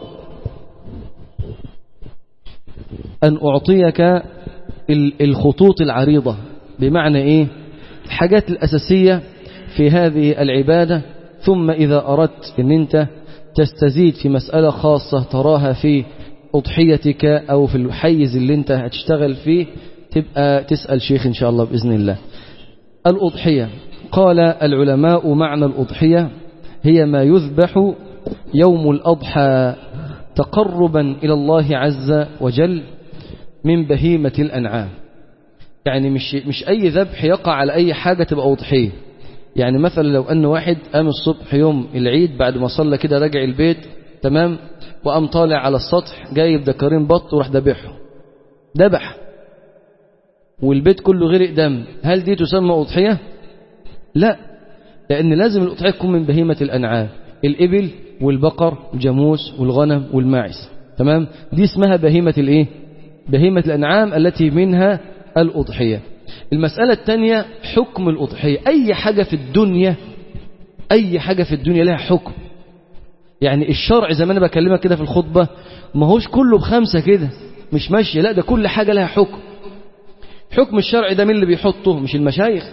أن أعطيك الخطوط العريضة بمعنى إيه الحاجات الأساسية في هذه العبادة ثم إذا أردت أن أنت تستزيد في مسألة خاصة تراها في أضحيتك أو في الحيز اللي أنت هتشتغل فيه تبقى تسأل شيخ إن شاء الله بإذن الله الأضحية قال العلماء معنى الأضحية هي ما يذبح يوم الأضحى تقربا إلى الله عز وجل من بهيمة الأنعام يعني مش, مش أي ذبح يقع على أي حاجة تبقى أضحية يعني مثلا لو أن واحد قام الصبح يوم العيد بعد ما صلى كده راجع البيت تمام وقام طالع على السطح جايب دكارين بط وراح ذبحه ذبح والبيت كله غرق دم هل دي تسمى أضحية لا لأن لازم الأضحية تكون من بهيمة الأنعام الإبل والبقر والجاموس والغنم والماعز تمام دي اسمها بهيمة الإيه بهيمة الأنعام التي منها الأضحية المسألة الثانية حكم الأضحية أي حاجة في الدنيا أي حاجة في الدنيا لها حكم يعني الشرع زي ما أنا بكلمك كده في الخطبة ما هوش كله بخمسة كده مش ماشية لا ده كل حاجة لها حكم حكم الشرع ده مين اللي بيحطه مش المشايخ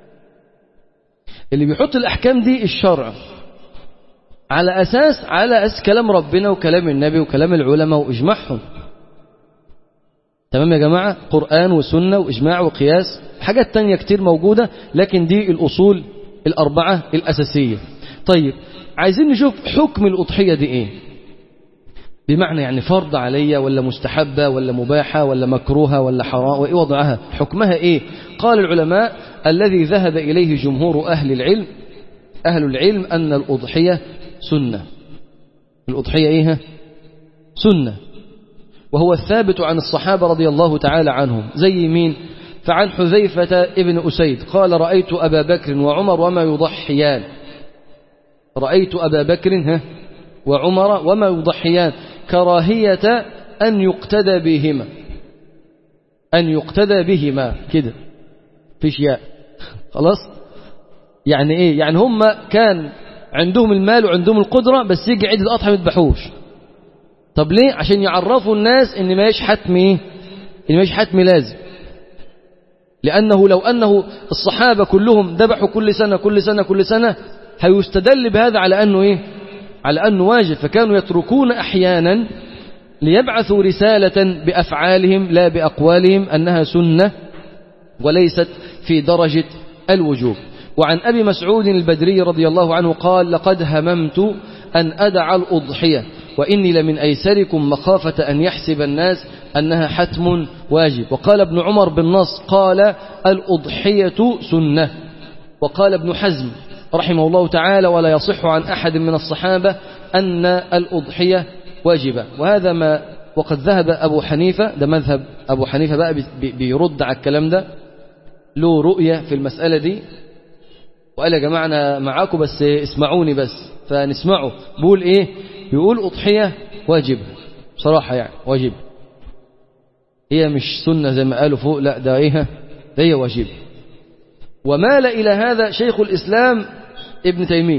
اللي بيحط الأحكام دي الشرع على أساس على أساس كلام ربنا وكلام النبي وكلام العلماء وإجماعهم تمام يا جماعة قرآن وسنة وإجماع وقياس حاجات تانية كتير موجودة لكن دي الأصول الأربعة الأساسية طيب عايزين نشوف حكم الأضحية دي إيه بمعنى يعني فرض عليا ولا مستحبة ولا مباحة ولا مكروهة ولا حرام وإيه وضعها حكمها إيه قال العلماء الذي ذهب إليه جمهور أهل العلم أهل العلم أن الأضحية سنة الأضحية إيه سنة وهو الثابت عن الصحابة رضي الله تعالى عنهم زي مين فعن حذيفة ابن أسيد قال رأيت أبا بكر وعمر وما يضحيان رأيت أبا بكر وعمر وما يضحيان كراهية أن يقتدى بهما أن يقتدى بهما كده فيش ياء خلاص يعني ايه يعني هم كان عندهم المال وعندهم القدرة بس يجي عيد الأضحى ما يذبحوش طب ليه عشان يعرفوا الناس ان ما حتم ايه ان ما حتم لازم لأنه لو أنه الصحابة كلهم ذبحوا كل سنة كل سنة كل سنة هيستدل بهذا على أنه إيه على أنه واجب فكانوا يتركون أحيانا ليبعثوا رسالة بأفعالهم لا بأقوالهم أنها سنة وليست في درجة الوجوب وعن أبي مسعود البدري رضي الله عنه قال لقد هممت أن أدع الأضحية وإني لمن أيسركم مخافة أن يحسب الناس أنها حتم واجب وقال ابن عمر بالنص قال الأضحية سنة وقال ابن حزم رحمه الله تعالى ولا يصح عن أحد من الصحابة أن الأضحية واجبة وهذا ما وقد ذهب أبو حنيفة ده مذهب أبو حنيفة بقى بيرد على الكلام ده له رؤية في المسألة دي وقال يا جماعة أنا معاكم بس اسمعوني بس فنسمعه بيقول إيه بيقول أضحية واجب بصراحة يعني واجب هي مش سنة زي ما قالوا فوق لا ده إيه ده هي واجب ومال إلى هذا شيخ الإسلام ابن تيمية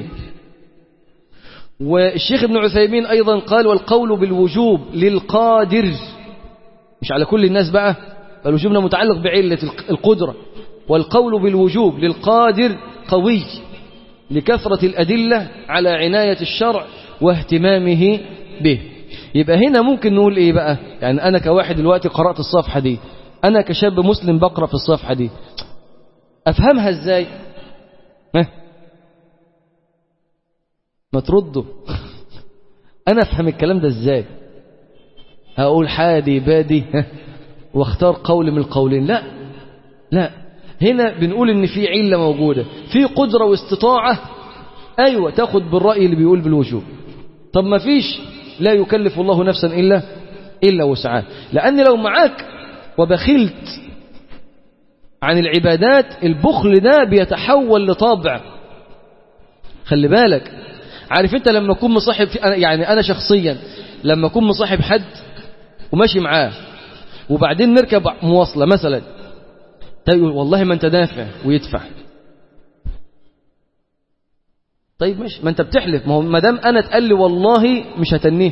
والشيخ ابن عثيمين أيضا قال والقول بالوجوب للقادر مش على كل الناس بقى الوجوب متعلق بعلة القدرة والقول بالوجوب للقادر قوي لكثرة الأدلة على عناية الشرع واهتمامه به يبقى هنا ممكن نقول ايه بقى يعني انا كواحد دلوقتي قرأت الصفحة دي انا كشاب مسلم بقرأ في الصفحة دي افهمها ازاي ها ما تردوا انا افهم الكلام ده ازاي هقول حادي بادي واختار قول من القولين لا لا هنا بنقول ان في علة موجودة في قدرة واستطاعة ايوه تاخد بالرأي اللي بيقول بالوجوب طب ما فيش لا يكلف الله نفسا إلا إلا وسعها لأن لو معاك وبخلت عن العبادات البخل ده بيتحول لطابع خلي بالك عارف انت لما اكون مصاحب يعني انا شخصيا لما اكون مصاحب حد وماشي معاه وبعدين نركب مواصلة مثلا طيب والله ما انت دافع ويدفع طيب ماشي ما انت بتحلف ما هو ما دام انا اتقال لي والله مش هتنيه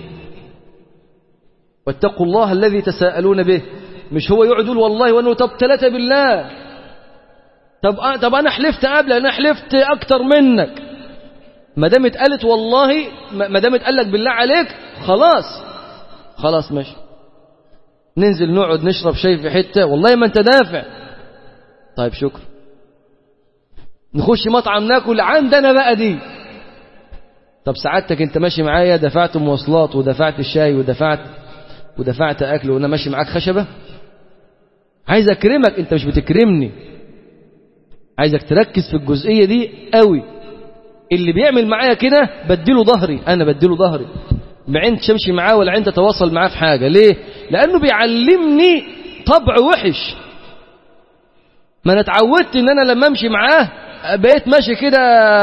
واتقوا الله الذي تساءلون به مش هو يقعد يقول والله وانه طب ثلاثة بالله طب آه طب انا حلفت قبل انا حلفت اكتر منك ما دام اتقالت والله ما دام اتقال لك بالله عليك خلاص خلاص ماشي ننزل نقعد نشرب شاي في حته والله ما انت دافع طيب شكرا نخش مطعم ناكل عندنا بقى دي طب سعادتك انت ماشي معايا دفعت مواصلات ودفعت الشاي ودفعت ودفعت اكل وانا ماشي معاك خشبه عايز اكرمك انت مش بتكرمني عايزك تركز في الجزئيه دي قوي اللي بيعمل معايا كده بديله ظهري انا بديله ظهري ما عندش امشي معاه ولا عندي اتواصل معاه في حاجه ليه لانه بيعلمني طبع وحش ما انا اتعودت ان انا لما امشي معاه بقيت ماشي كده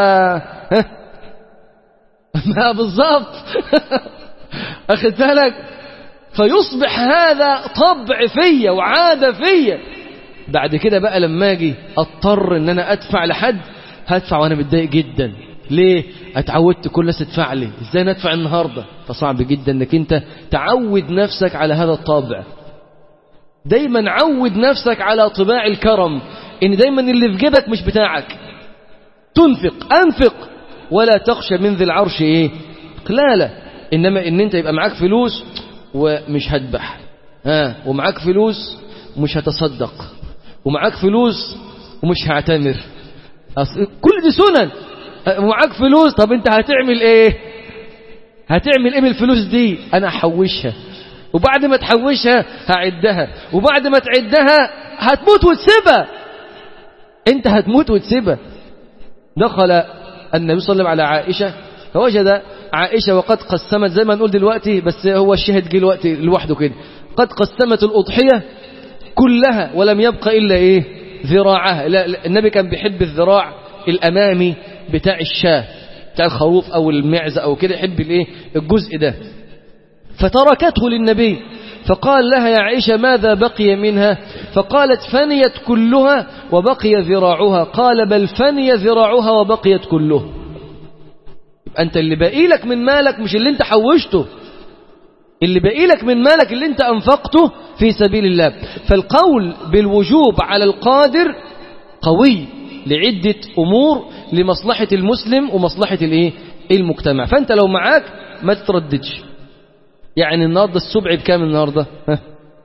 ما بالظبط اخد بالك فيصبح هذا طبع فيا وعاده فيا بعد كده بقى لما اجي اضطر ان انا ادفع لحد هدفع وانا متضايق جدا ليه اتعودت كل الناس تدفع لي ازاي ندفع النهارده فصعب جدا انك انت تعود نفسك على هذا الطابع دايما عود نفسك على طباع الكرم ان دايما اللي في جيبك مش بتاعك تنفق انفق ولا تخشى من ذي العرش ايه قلاله انما ان انت يبقى معاك فلوس ومش هتبح ها ومعاك فلوس ومش هتصدق ومعاك فلوس ومش هعتمر كل دي سنن ومعاك فلوس طب انت هتعمل ايه هتعمل ايه بالفلوس دي انا احوشها وبعد ما تحوشها هعدها وبعد ما تعدها هتموت وتسيبها انت هتموت وتسيبها دخل النبي صلى الله عليه وسلم على عائشة فوجد عائشة وقد قسمت زي ما نقول دلوقتي بس هو الشهد جه الوقت لوحده كده قد قسمت الأضحية كلها ولم يبق إلا إيه ذراعها لا النبي كان بيحب الذراع الأمامي بتاع الشاه بتاع الخروف أو المعزة أو كده يحب الإيه الجزء ده فتركته للنبي فقال لها يا عائشة ماذا بقي منها فقالت فنيت كلها وبقي ذراعها قال بل فني ذراعها وبقيت كله أنت اللي باقي لك من مالك مش اللي انت حوشته اللي باقي لك من مالك اللي انت أنفقته في سبيل الله فالقول بالوجوب على القادر قوي لعدة أمور لمصلحة المسلم ومصلحة الايه المجتمع فأنت لو معاك ما تترددش يعني النهاردة السبع بكام النهاردة ها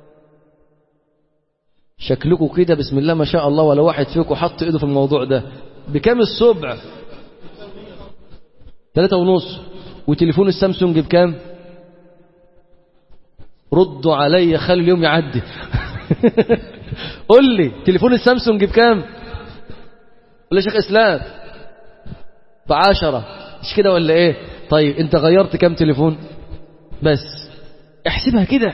شكلكم كده بسم الله ما شاء الله ولا واحد فيكم حط ايده في الموضوع ده بكام السبع ثلاثة ونص وتليفون السامسونج بكام ردوا علي خلي اليوم يعدي قول لي تليفون السامسونج بكام ولا شيخ اسلام بعشرة مش كده ولا ايه طيب انت غيرت كام تليفون بس احسبها كده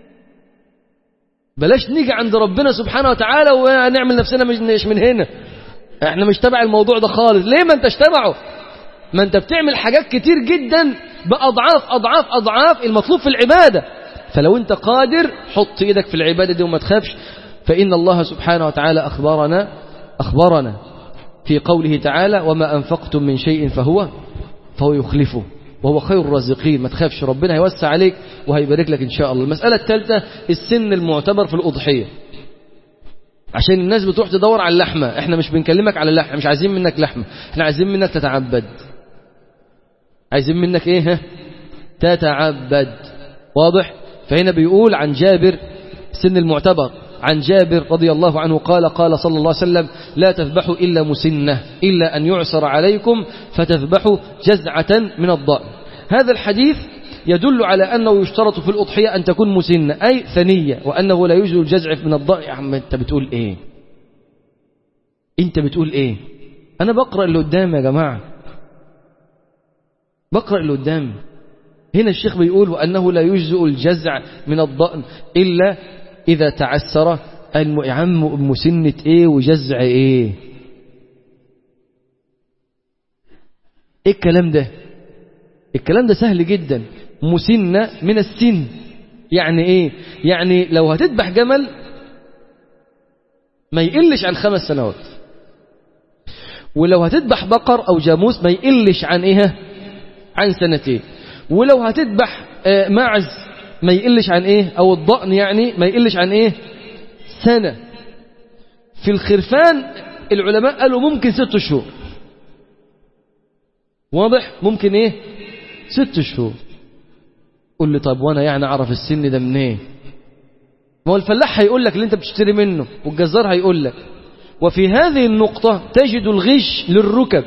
بلاش نيجي عند ربنا سبحانه وتعالى ونعمل نفسنا مش من هنا احنا مش تبع الموضوع ده خالص ليه ما انتش تبعه ما انت بتعمل حاجات كتير جدا بأضعاف أضعاف أضعاف المطلوب في العبادة فلو انت قادر حط ايدك في العبادة دي وما تخافش فإن الله سبحانه وتعالى أخبرنا أخبرنا في قوله تعالى وما أنفقتم من شيء فهو فهو يخلفه وهو خير الرازقين ما تخافش ربنا هيوسع عليك وهيبارك لك إن شاء الله المسألة الثالثة السن المعتبر في الأضحية عشان الناس بتروح تدور على اللحمة احنا مش بنكلمك على اللحمة مش عايزين منك لحمة احنا عايزين منك تتعبد عايزين منك ايه ها؟ تتعبد واضح فهنا بيقول عن جابر سن المعتبر عن جابر رضي الله عنه قال قال صلى الله عليه وسلم لا تذبحوا إلا مسنة إلا أن يعسر عليكم فتذبحوا جزعة من الضأن هذا الحديث يدل على أنه يشترط في الأضحية أن تكون مسنة أي ثنية وأنه لا يجوز الجزع من الضأن يا عم أنت بتقول إيه أنت بتقول إيه أنا بقرأ اللي قدامي يا جماعة بقرأ اللي قدامي هنا الشيخ بيقول وأنه لا يجزئ الجزع من الضأن إلا إذا تعسر يا عم مسنة إيه وجزع إيه إيه الكلام ده الكلام ده سهل جدا مسنة من السن يعني إيه يعني لو هتذبح جمل ما يقلش عن خمس سنوات ولو هتذبح بقر أو جاموس ما يقلش عن إيه عن سنتين ولو هتذبح آه، معز ما يقلش عن إيه أو الضأن يعني ما يقلش عن إيه سنة في الخرفان العلماء قالوا ممكن ست شهور واضح ممكن ايه ست شهور قول لي طب وانا يعني اعرف السن ده منين إيه؟ ما هو الفلاح هيقول لك اللي انت بتشتري منه والجزار هيقول لك وفي هذه النقطة تجد الغش للركب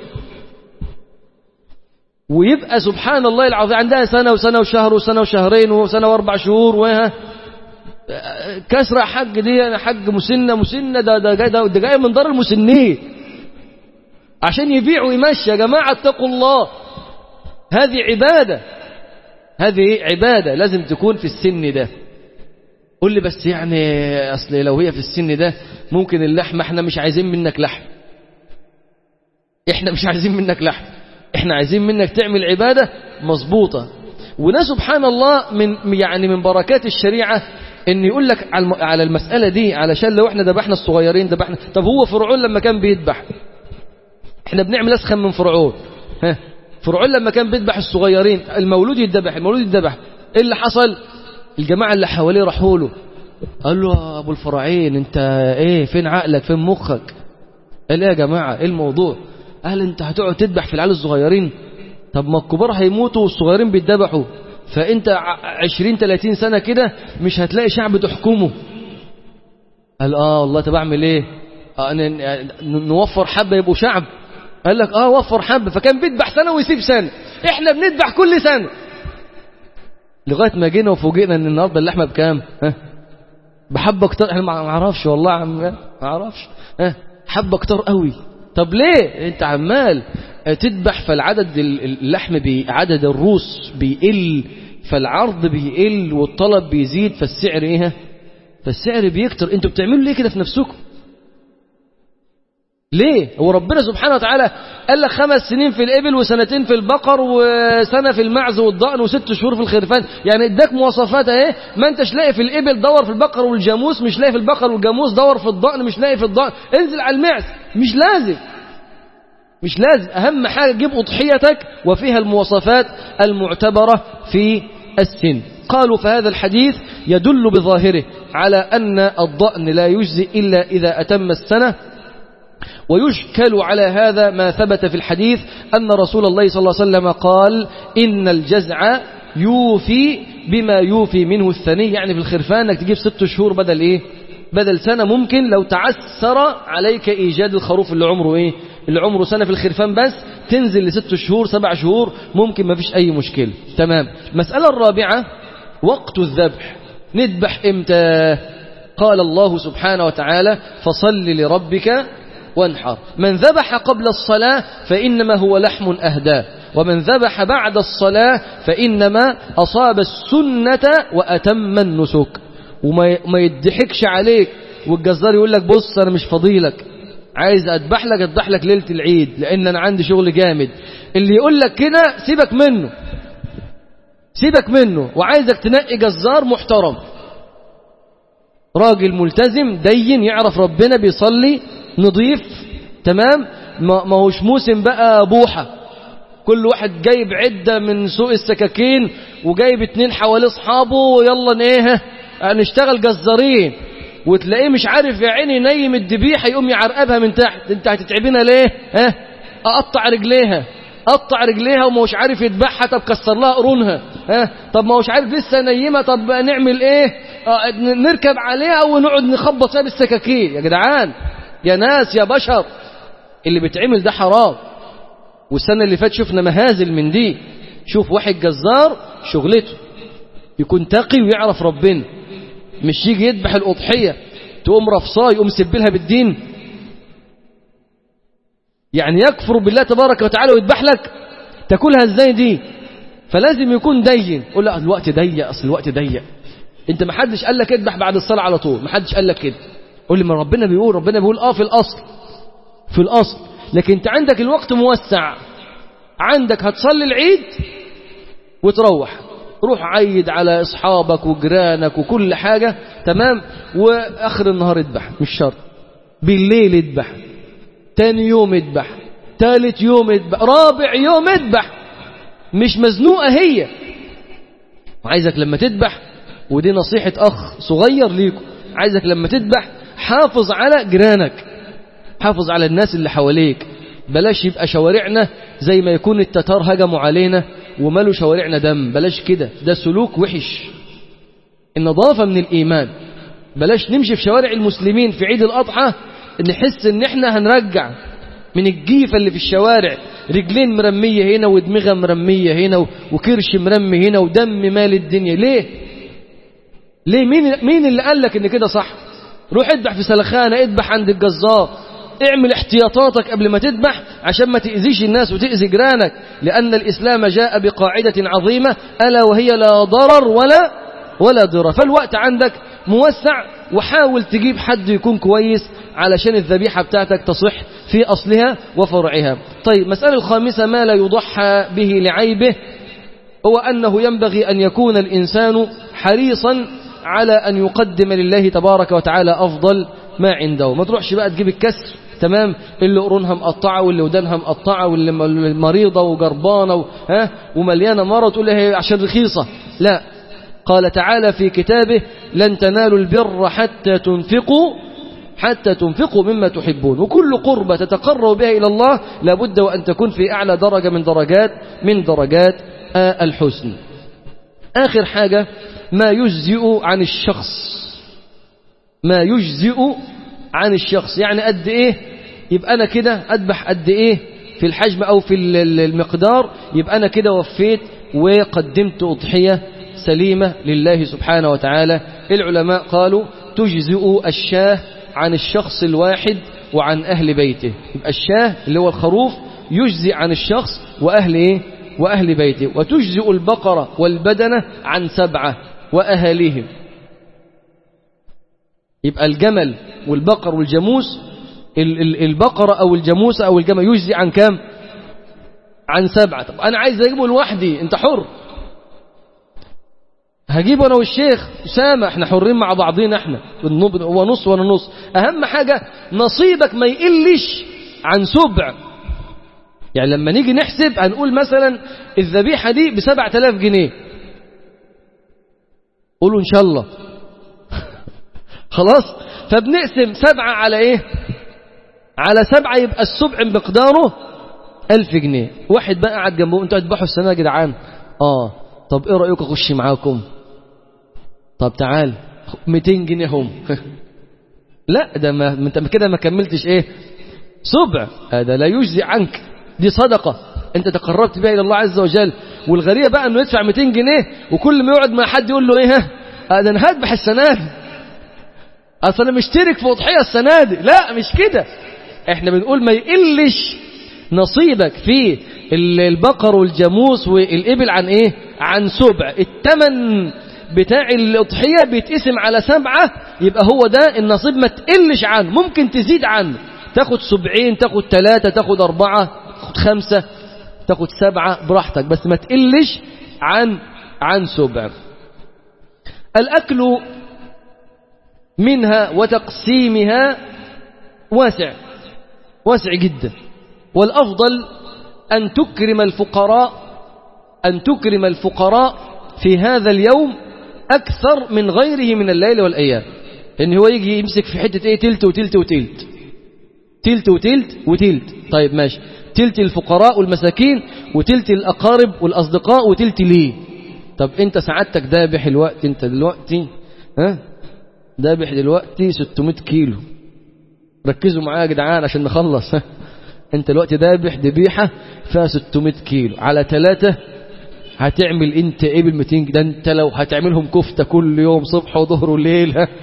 ويبقى سبحان الله العظيم عندها سنة وسنة وشهر وسنة وشهرين وسنة واربع شهور وها كسرة حج دي حج مسنة مسنة ده ده جاي ده, ده جاي من دار المسنين عشان يبيع ويمشي يا جماعة اتقوا الله هذه عبادة هذه عبادة لازم تكون في السن ده قول لي بس يعني أصل لو هي في السن ده ممكن اللحمة احنا مش عايزين منك لحم احنا مش عايزين منك لحم احنا عايزين منك تعمل عبادة مظبوطة وده سبحان الله من يعني من بركات الشريعة ان يقول لك على المسألة دي علشان لو احنا ذبحنا الصغيرين ذبحنا طب هو فرعون لما كان بيذبح احنا بنعمل اسخن من فرعون ها فرعون لما كان بيذبح الصغيرين المولود يذبح المولود يذبح ايه اللي حصل الجماعة اللي حواليه راحوا له قال له يا ابو الفراعين انت ايه فين عقلك فين مخك قال ايه يا جماعة ايه الموضوع قال انت هتقعد تذبح في العيال الصغيرين طب ما الكبار هيموتوا والصغيرين بيتذبحوا فانت عشرين تلاتين سنة كده مش هتلاقي شعب تحكمه قال اه والله طب اعمل ايه آه نوفر حبة يبقوا شعب قال لك اه وفر حبة فكان بيذبح سنة ويسيب سنة احنا بنذبح كل سنة لغاية ما جينا وفوجئنا ان النهاردة اللحمة بكام ها بحبة اكتر احنا ما اعرفش والله عم ما اعرفش ها حبة اكتر قوي طب ليه انت عمال تذبح فالعدد اللحم بعدد الروس بيقل فالعرض بيقل والطلب بيزيد فالسعر ايه فالسعر بيكتر انتوا بتعملوا ليه كده في نفسكم ليه هو ربنا سبحانه وتعالى قال لك خمس سنين في الإبل وسنتين في البقر وسنة في المعز والضأن وست شهور في الخرفان يعني اداك مواصفات اهي ما انتش لاقي في الإبل دور في البقر والجاموس مش لاقي في البقر والجاموس دور في الضأن مش لاقي في الضأن انزل على المعز مش لازم مش لازم أهم حاجة جيب أضحيتك وفيها المواصفات المعتبرة في السن قالوا فهذا الحديث يدل بظاهره على أن الضأن لا يجزي إلا إذا أتم السنة ويشكل على هذا ما ثبت في الحديث أن رسول الله صلى الله عليه وسلم قال إن الجزع يوفي بما يوفي منه الثني يعني في الخرفان انك تجيب ست شهور بدل ايه بدل سنة ممكن لو تعسر عليك ايجاد الخروف اللي عمره ايه اللي عمره سنة في الخرفان بس تنزل لست شهور سبع شهور ممكن ما فيش اي مشكلة تمام المسألة الرابعة وقت الذبح نذبح امتى قال الله سبحانه وتعالى فصل لربك وانحر من ذبح قبل الصلاة فإنما هو لحم أهداه ومن ذبح بعد الصلاة فإنما أصاب السنة وأتم النسك وما يضحكش عليك والجزار يقول لك بص أنا مش فضيلك عايز أذبح لك أذبح لك ليلة العيد لأن أنا عندي شغل جامد اللي يقول لك كده سيبك منه سيبك منه وعايزك تنقي جزار محترم راجل ملتزم دين يعرف ربنا بيصلي نضيف تمام ما هوش موسم بقى بوحة كل واحد جايب عدة من سوق السكاكين وجايب اتنين حواليه اصحابه ويلا ايه نشتغل جزارين وتلاقيه مش عارف يا عيني ينيم الذبيحه يقوم يعرقبها من تحت انت هتتعبينا ليه ها اقطع رجليها قطع رجليها وما هوش عارف يذبحها طب كسر لها قرونها ها طب ما هوش عارف لسه نيمه طب نعمل ايه آه نركب عليها ونقعد نخبط فيها بالسكاكين يا جدعان يا ناس يا بشر اللي بيتعمل ده حرام والسنة اللي فات شفنا مهازل من دي شوف واحد جزار شغلته يكون تقي ويعرف ربنا مش يجي يذبح الأضحية تقوم رفصاه يقوم سبلها بالدين يعني يكفر بالله تبارك وتعالى ويذبح لك تاكلها ازاي دي فلازم يكون دين قول لا الوقت ضيق اصل الوقت ضيق انت ما حدش قال لك اذبح بعد الصلاه على طول ما حدش قال لك كده قول لي ما ربنا بيقول ربنا بيقول اه في الاصل في الاصل لكن انت عندك الوقت موسع عندك هتصلي العيد وتروح روح عيد على اصحابك وجيرانك وكل حاجة تمام واخر النهار اذبح مش شرط بالليل اذبح تاني يوم اذبح تالت يوم اذبح رابع يوم اذبح مش مزنوقة هي وعايزك لما تذبح ودي نصيحة أخ صغير ليكم عايزك لما تذبح حافظ على جيرانك حافظ على الناس اللي حواليك بلاش يبقى شوارعنا زي ما يكون التتار هجموا علينا ومالوا شوارعنا دم بلاش كده ده سلوك وحش النظافة من الإيمان بلاش نمشي في شوارع المسلمين في عيد الأضحى نحس ان احنا هنرجع من الجيفة اللي في الشوارع رجلين مرمية هنا ودماغها مرمية هنا وكرش مرمي هنا ودم مال الدنيا ليه ليه مين مين اللي قال لك ان كده صح روح اذبح في سلخانة اذبح عند الجزار اعمل احتياطاتك قبل ما تذبح عشان ما تأذيش الناس وتأذي جيرانك لأن الإسلام جاء بقاعدة عظيمة ألا وهي لا ضرر ولا ولا ضرر فالوقت عندك موسع وحاول تجيب حد يكون كويس علشان الذبيحة بتاعتك تصح في أصلها وفرعها طيب مسألة الخامسة ما لا يضحى به لعيبه هو أنه ينبغي أن يكون الإنسان حريصا على أن يقدم لله تبارك وتعالى أفضل ما عنده ما تروحش بقى تجيب الكسر تمام اللي قرونها مقطعة واللي ودانها مقطعة واللي مريضة وجربانة و... ها ومليانة مرض تقول لها عشان رخيصة لا قال تعالى في كتابه لن تنالوا البر حتى تنفقوا حتى تنفقوا مما تحبون وكل قربة تتقرب بها إلى الله لابد وأن تكون في أعلى درجة من درجات من درجات الحسن آخر حاجة ما يجزئ عن الشخص ما يجزئ عن الشخص يعني قد إيه يبقى أنا كده أذبح قد إيه في الحجم أو في المقدار يبقى أنا كده وفيت وقدمت أضحية سليمة لله سبحانه وتعالى العلماء قالوا تجزئ الشاه عن الشخص الواحد وعن أهل بيته يبقى الشاه اللي هو الخروف يجزئ عن الشخص وأهل إيه وأهل بيته وتجزئ البقرة والبدنة عن سبعة وأهاليهم يبقى الجمل والبقر والجاموس البقرة أو الجاموسة أو الجمل يجزي عن كام عن سبعة طب أنا عايز أجيبه لوحدي أنت حر هجيبه أنا والشيخ أسامة احنا حرين مع بعضين احنا هو نص وانا نص أهم حاجة نصيبك ما يقلش عن سبع يعني لما نيجي نحسب هنقول مثلا الذبيحة دي بسبعة آلاف جنيه قولوا إن شاء الله خلاص فبنقسم سبعة على ايه على سبعة يبقى السبع مقداره ألف جنيه واحد بقى قاعد جنبه انتوا هتذبحوا السنة يا جدعان اه طب ايه رأيكم اخش معاكم طب تعال 200 جنيه هم لا ده ما انت كده ما كملتش ايه سبع هذا لا يجزي عنك دي صدقة انت تقربت بها الى الله عز وجل والغريبة بقى انه يدفع 200 جنيه وكل ما يقعد مع حد يقول له ايه ها ده انا هذبح السنة دي اصل انا مشترك في اضحية السنة دي لا مش كده احنا بنقول ما يقلش نصيبك في البقر والجاموس والإبل عن ايه عن سبع التمن بتاع الأضحية بيتقسم على سبعة يبقى هو ده النصيب ما تقلش عنه ممكن تزيد عنه تاخد سبعين تاخد ثلاثة تاخد أربعة تاخد خمسة تاخد سبعة براحتك بس ما تقلش عن عن سبع الأكل منها وتقسيمها واسع واسع جدا والأفضل أن تكرم الفقراء أن تكرم الفقراء في هذا اليوم أكثر من غيره من الليل والأيام إن هو يجي يمسك في حتة إيه تلت وتلت وتلت تلت وتلت وتلت طيب ماشي تلت الفقراء والمساكين وتلت الأقارب والأصدقاء وتلت ليه طب أنت سعادتك دابح الوقت أنت دلوقتي ها دابح دلوقتي 600 كيلو ركزوا معايا يا جدعان عشان نخلص ها انت دلوقتي دابح ذبيحه فيها 600 كيلو على ثلاثة هتعمل انت ايه بال 200 ده انت لو هتعملهم كفته كل يوم صبح وظهر وليل ها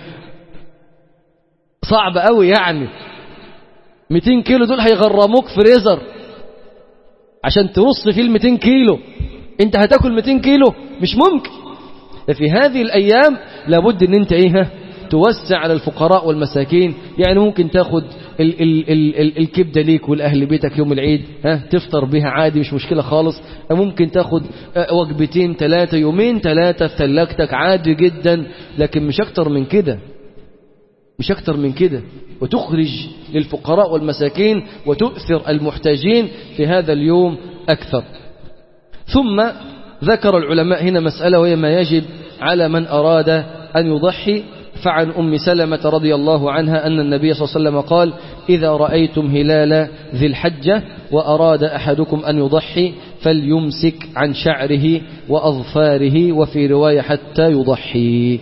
صعب قوي يعني 200 كيلو دول هيغرموك فريزر عشان ترص فيه ال 200 كيلو انت هتاكل 200 كيلو مش ممكن في هذه الايام لابد ان انت ايه ها توسع على الفقراء والمساكين يعني ممكن تاخد ال ال ال ال الكبدة ليك والأهل بيتك يوم العيد ها تفطر بها عادي مش مشكلة خالص ممكن تاخد وجبتين ثلاثة يومين ثلاثة في ثلاجتك عادي جدا لكن مش أكتر من كده مش أكتر من كده وتخرج للفقراء والمساكين وتؤثر المحتاجين في هذا اليوم أكثر ثم ذكر العلماء هنا مسألة وهي ما يجب على من أراد أن يضحي فعن أم سلمة رضي الله عنها أن النبي صلى الله عليه وسلم قال إذا رأيتم هلال ذي الحجة وأراد أحدكم أن يضحي فليمسك عن شعره وأظفاره وفي رواية حتى يضحي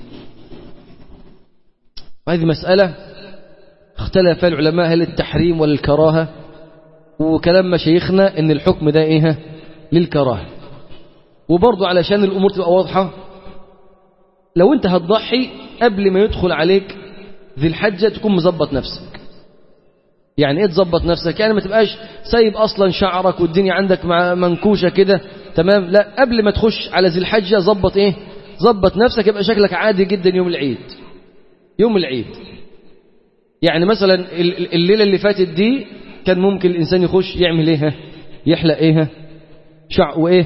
هذه مسألة اختلف العلماء هل التحريم ولا الكراهة وكلام مشايخنا ان الحكم ده ايه للكراهة وبرضه علشان الامور تبقى واضحة لو انت هتضحي قبل ما يدخل عليك ذي الحجة تكون مظبط نفسك يعني ايه تظبط نفسك يعني ما تبقاش سايب اصلا شعرك والدنيا عندك مع منكوشة كده تمام لا قبل ما تخش على ذي الحجة ظبط ايه ظبط نفسك يبقى شكلك عادي جدا يوم العيد يوم العيد يعني مثلا الليلة اللي فاتت دي كان ممكن الإنسان يخش يعمل ايه يحلق ايه شعر وايه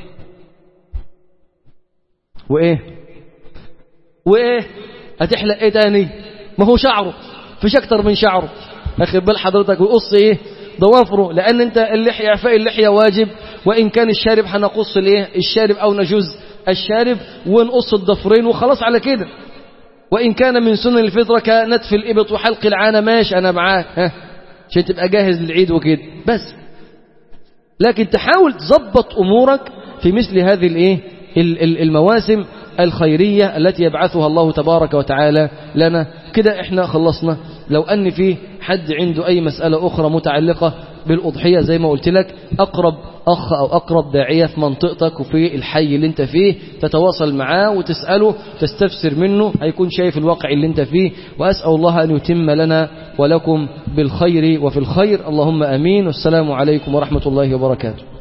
وايه وايه هتحلق ايه تاني ما هو شعره فيش اكتر من شعره اخد بال حضرتك ويقص ايه ضوافره لان انت اللحيه اعفاء اللحيه واجب وان كان الشارب هنقص الايه الشارب او نجوز الشارب ونقص الضفرين وخلاص على كده وإن كان من سنن الفطرة كنتف الإبط وحلق العانة ماشي أنا معاك ها عشان تبقى جاهز للعيد وكده بس لكن تحاول تظبط أمورك في مثل هذه الإيه المواسم الخيرية التي يبعثها الله تبارك وتعالى لنا كده احنا خلصنا لو أن في حد عنده أي مسألة أخرى متعلقة بالأضحية زي ما قلت لك أقرب أخ أو أقرب داعية في منطقتك وفي الحي اللي انت فيه تتواصل معاه وتسأله تستفسر منه هيكون شايف الواقع اللي انت فيه وأسأل الله أن يتم لنا ولكم بالخير وفي الخير اللهم أمين والسلام عليكم ورحمة الله وبركاته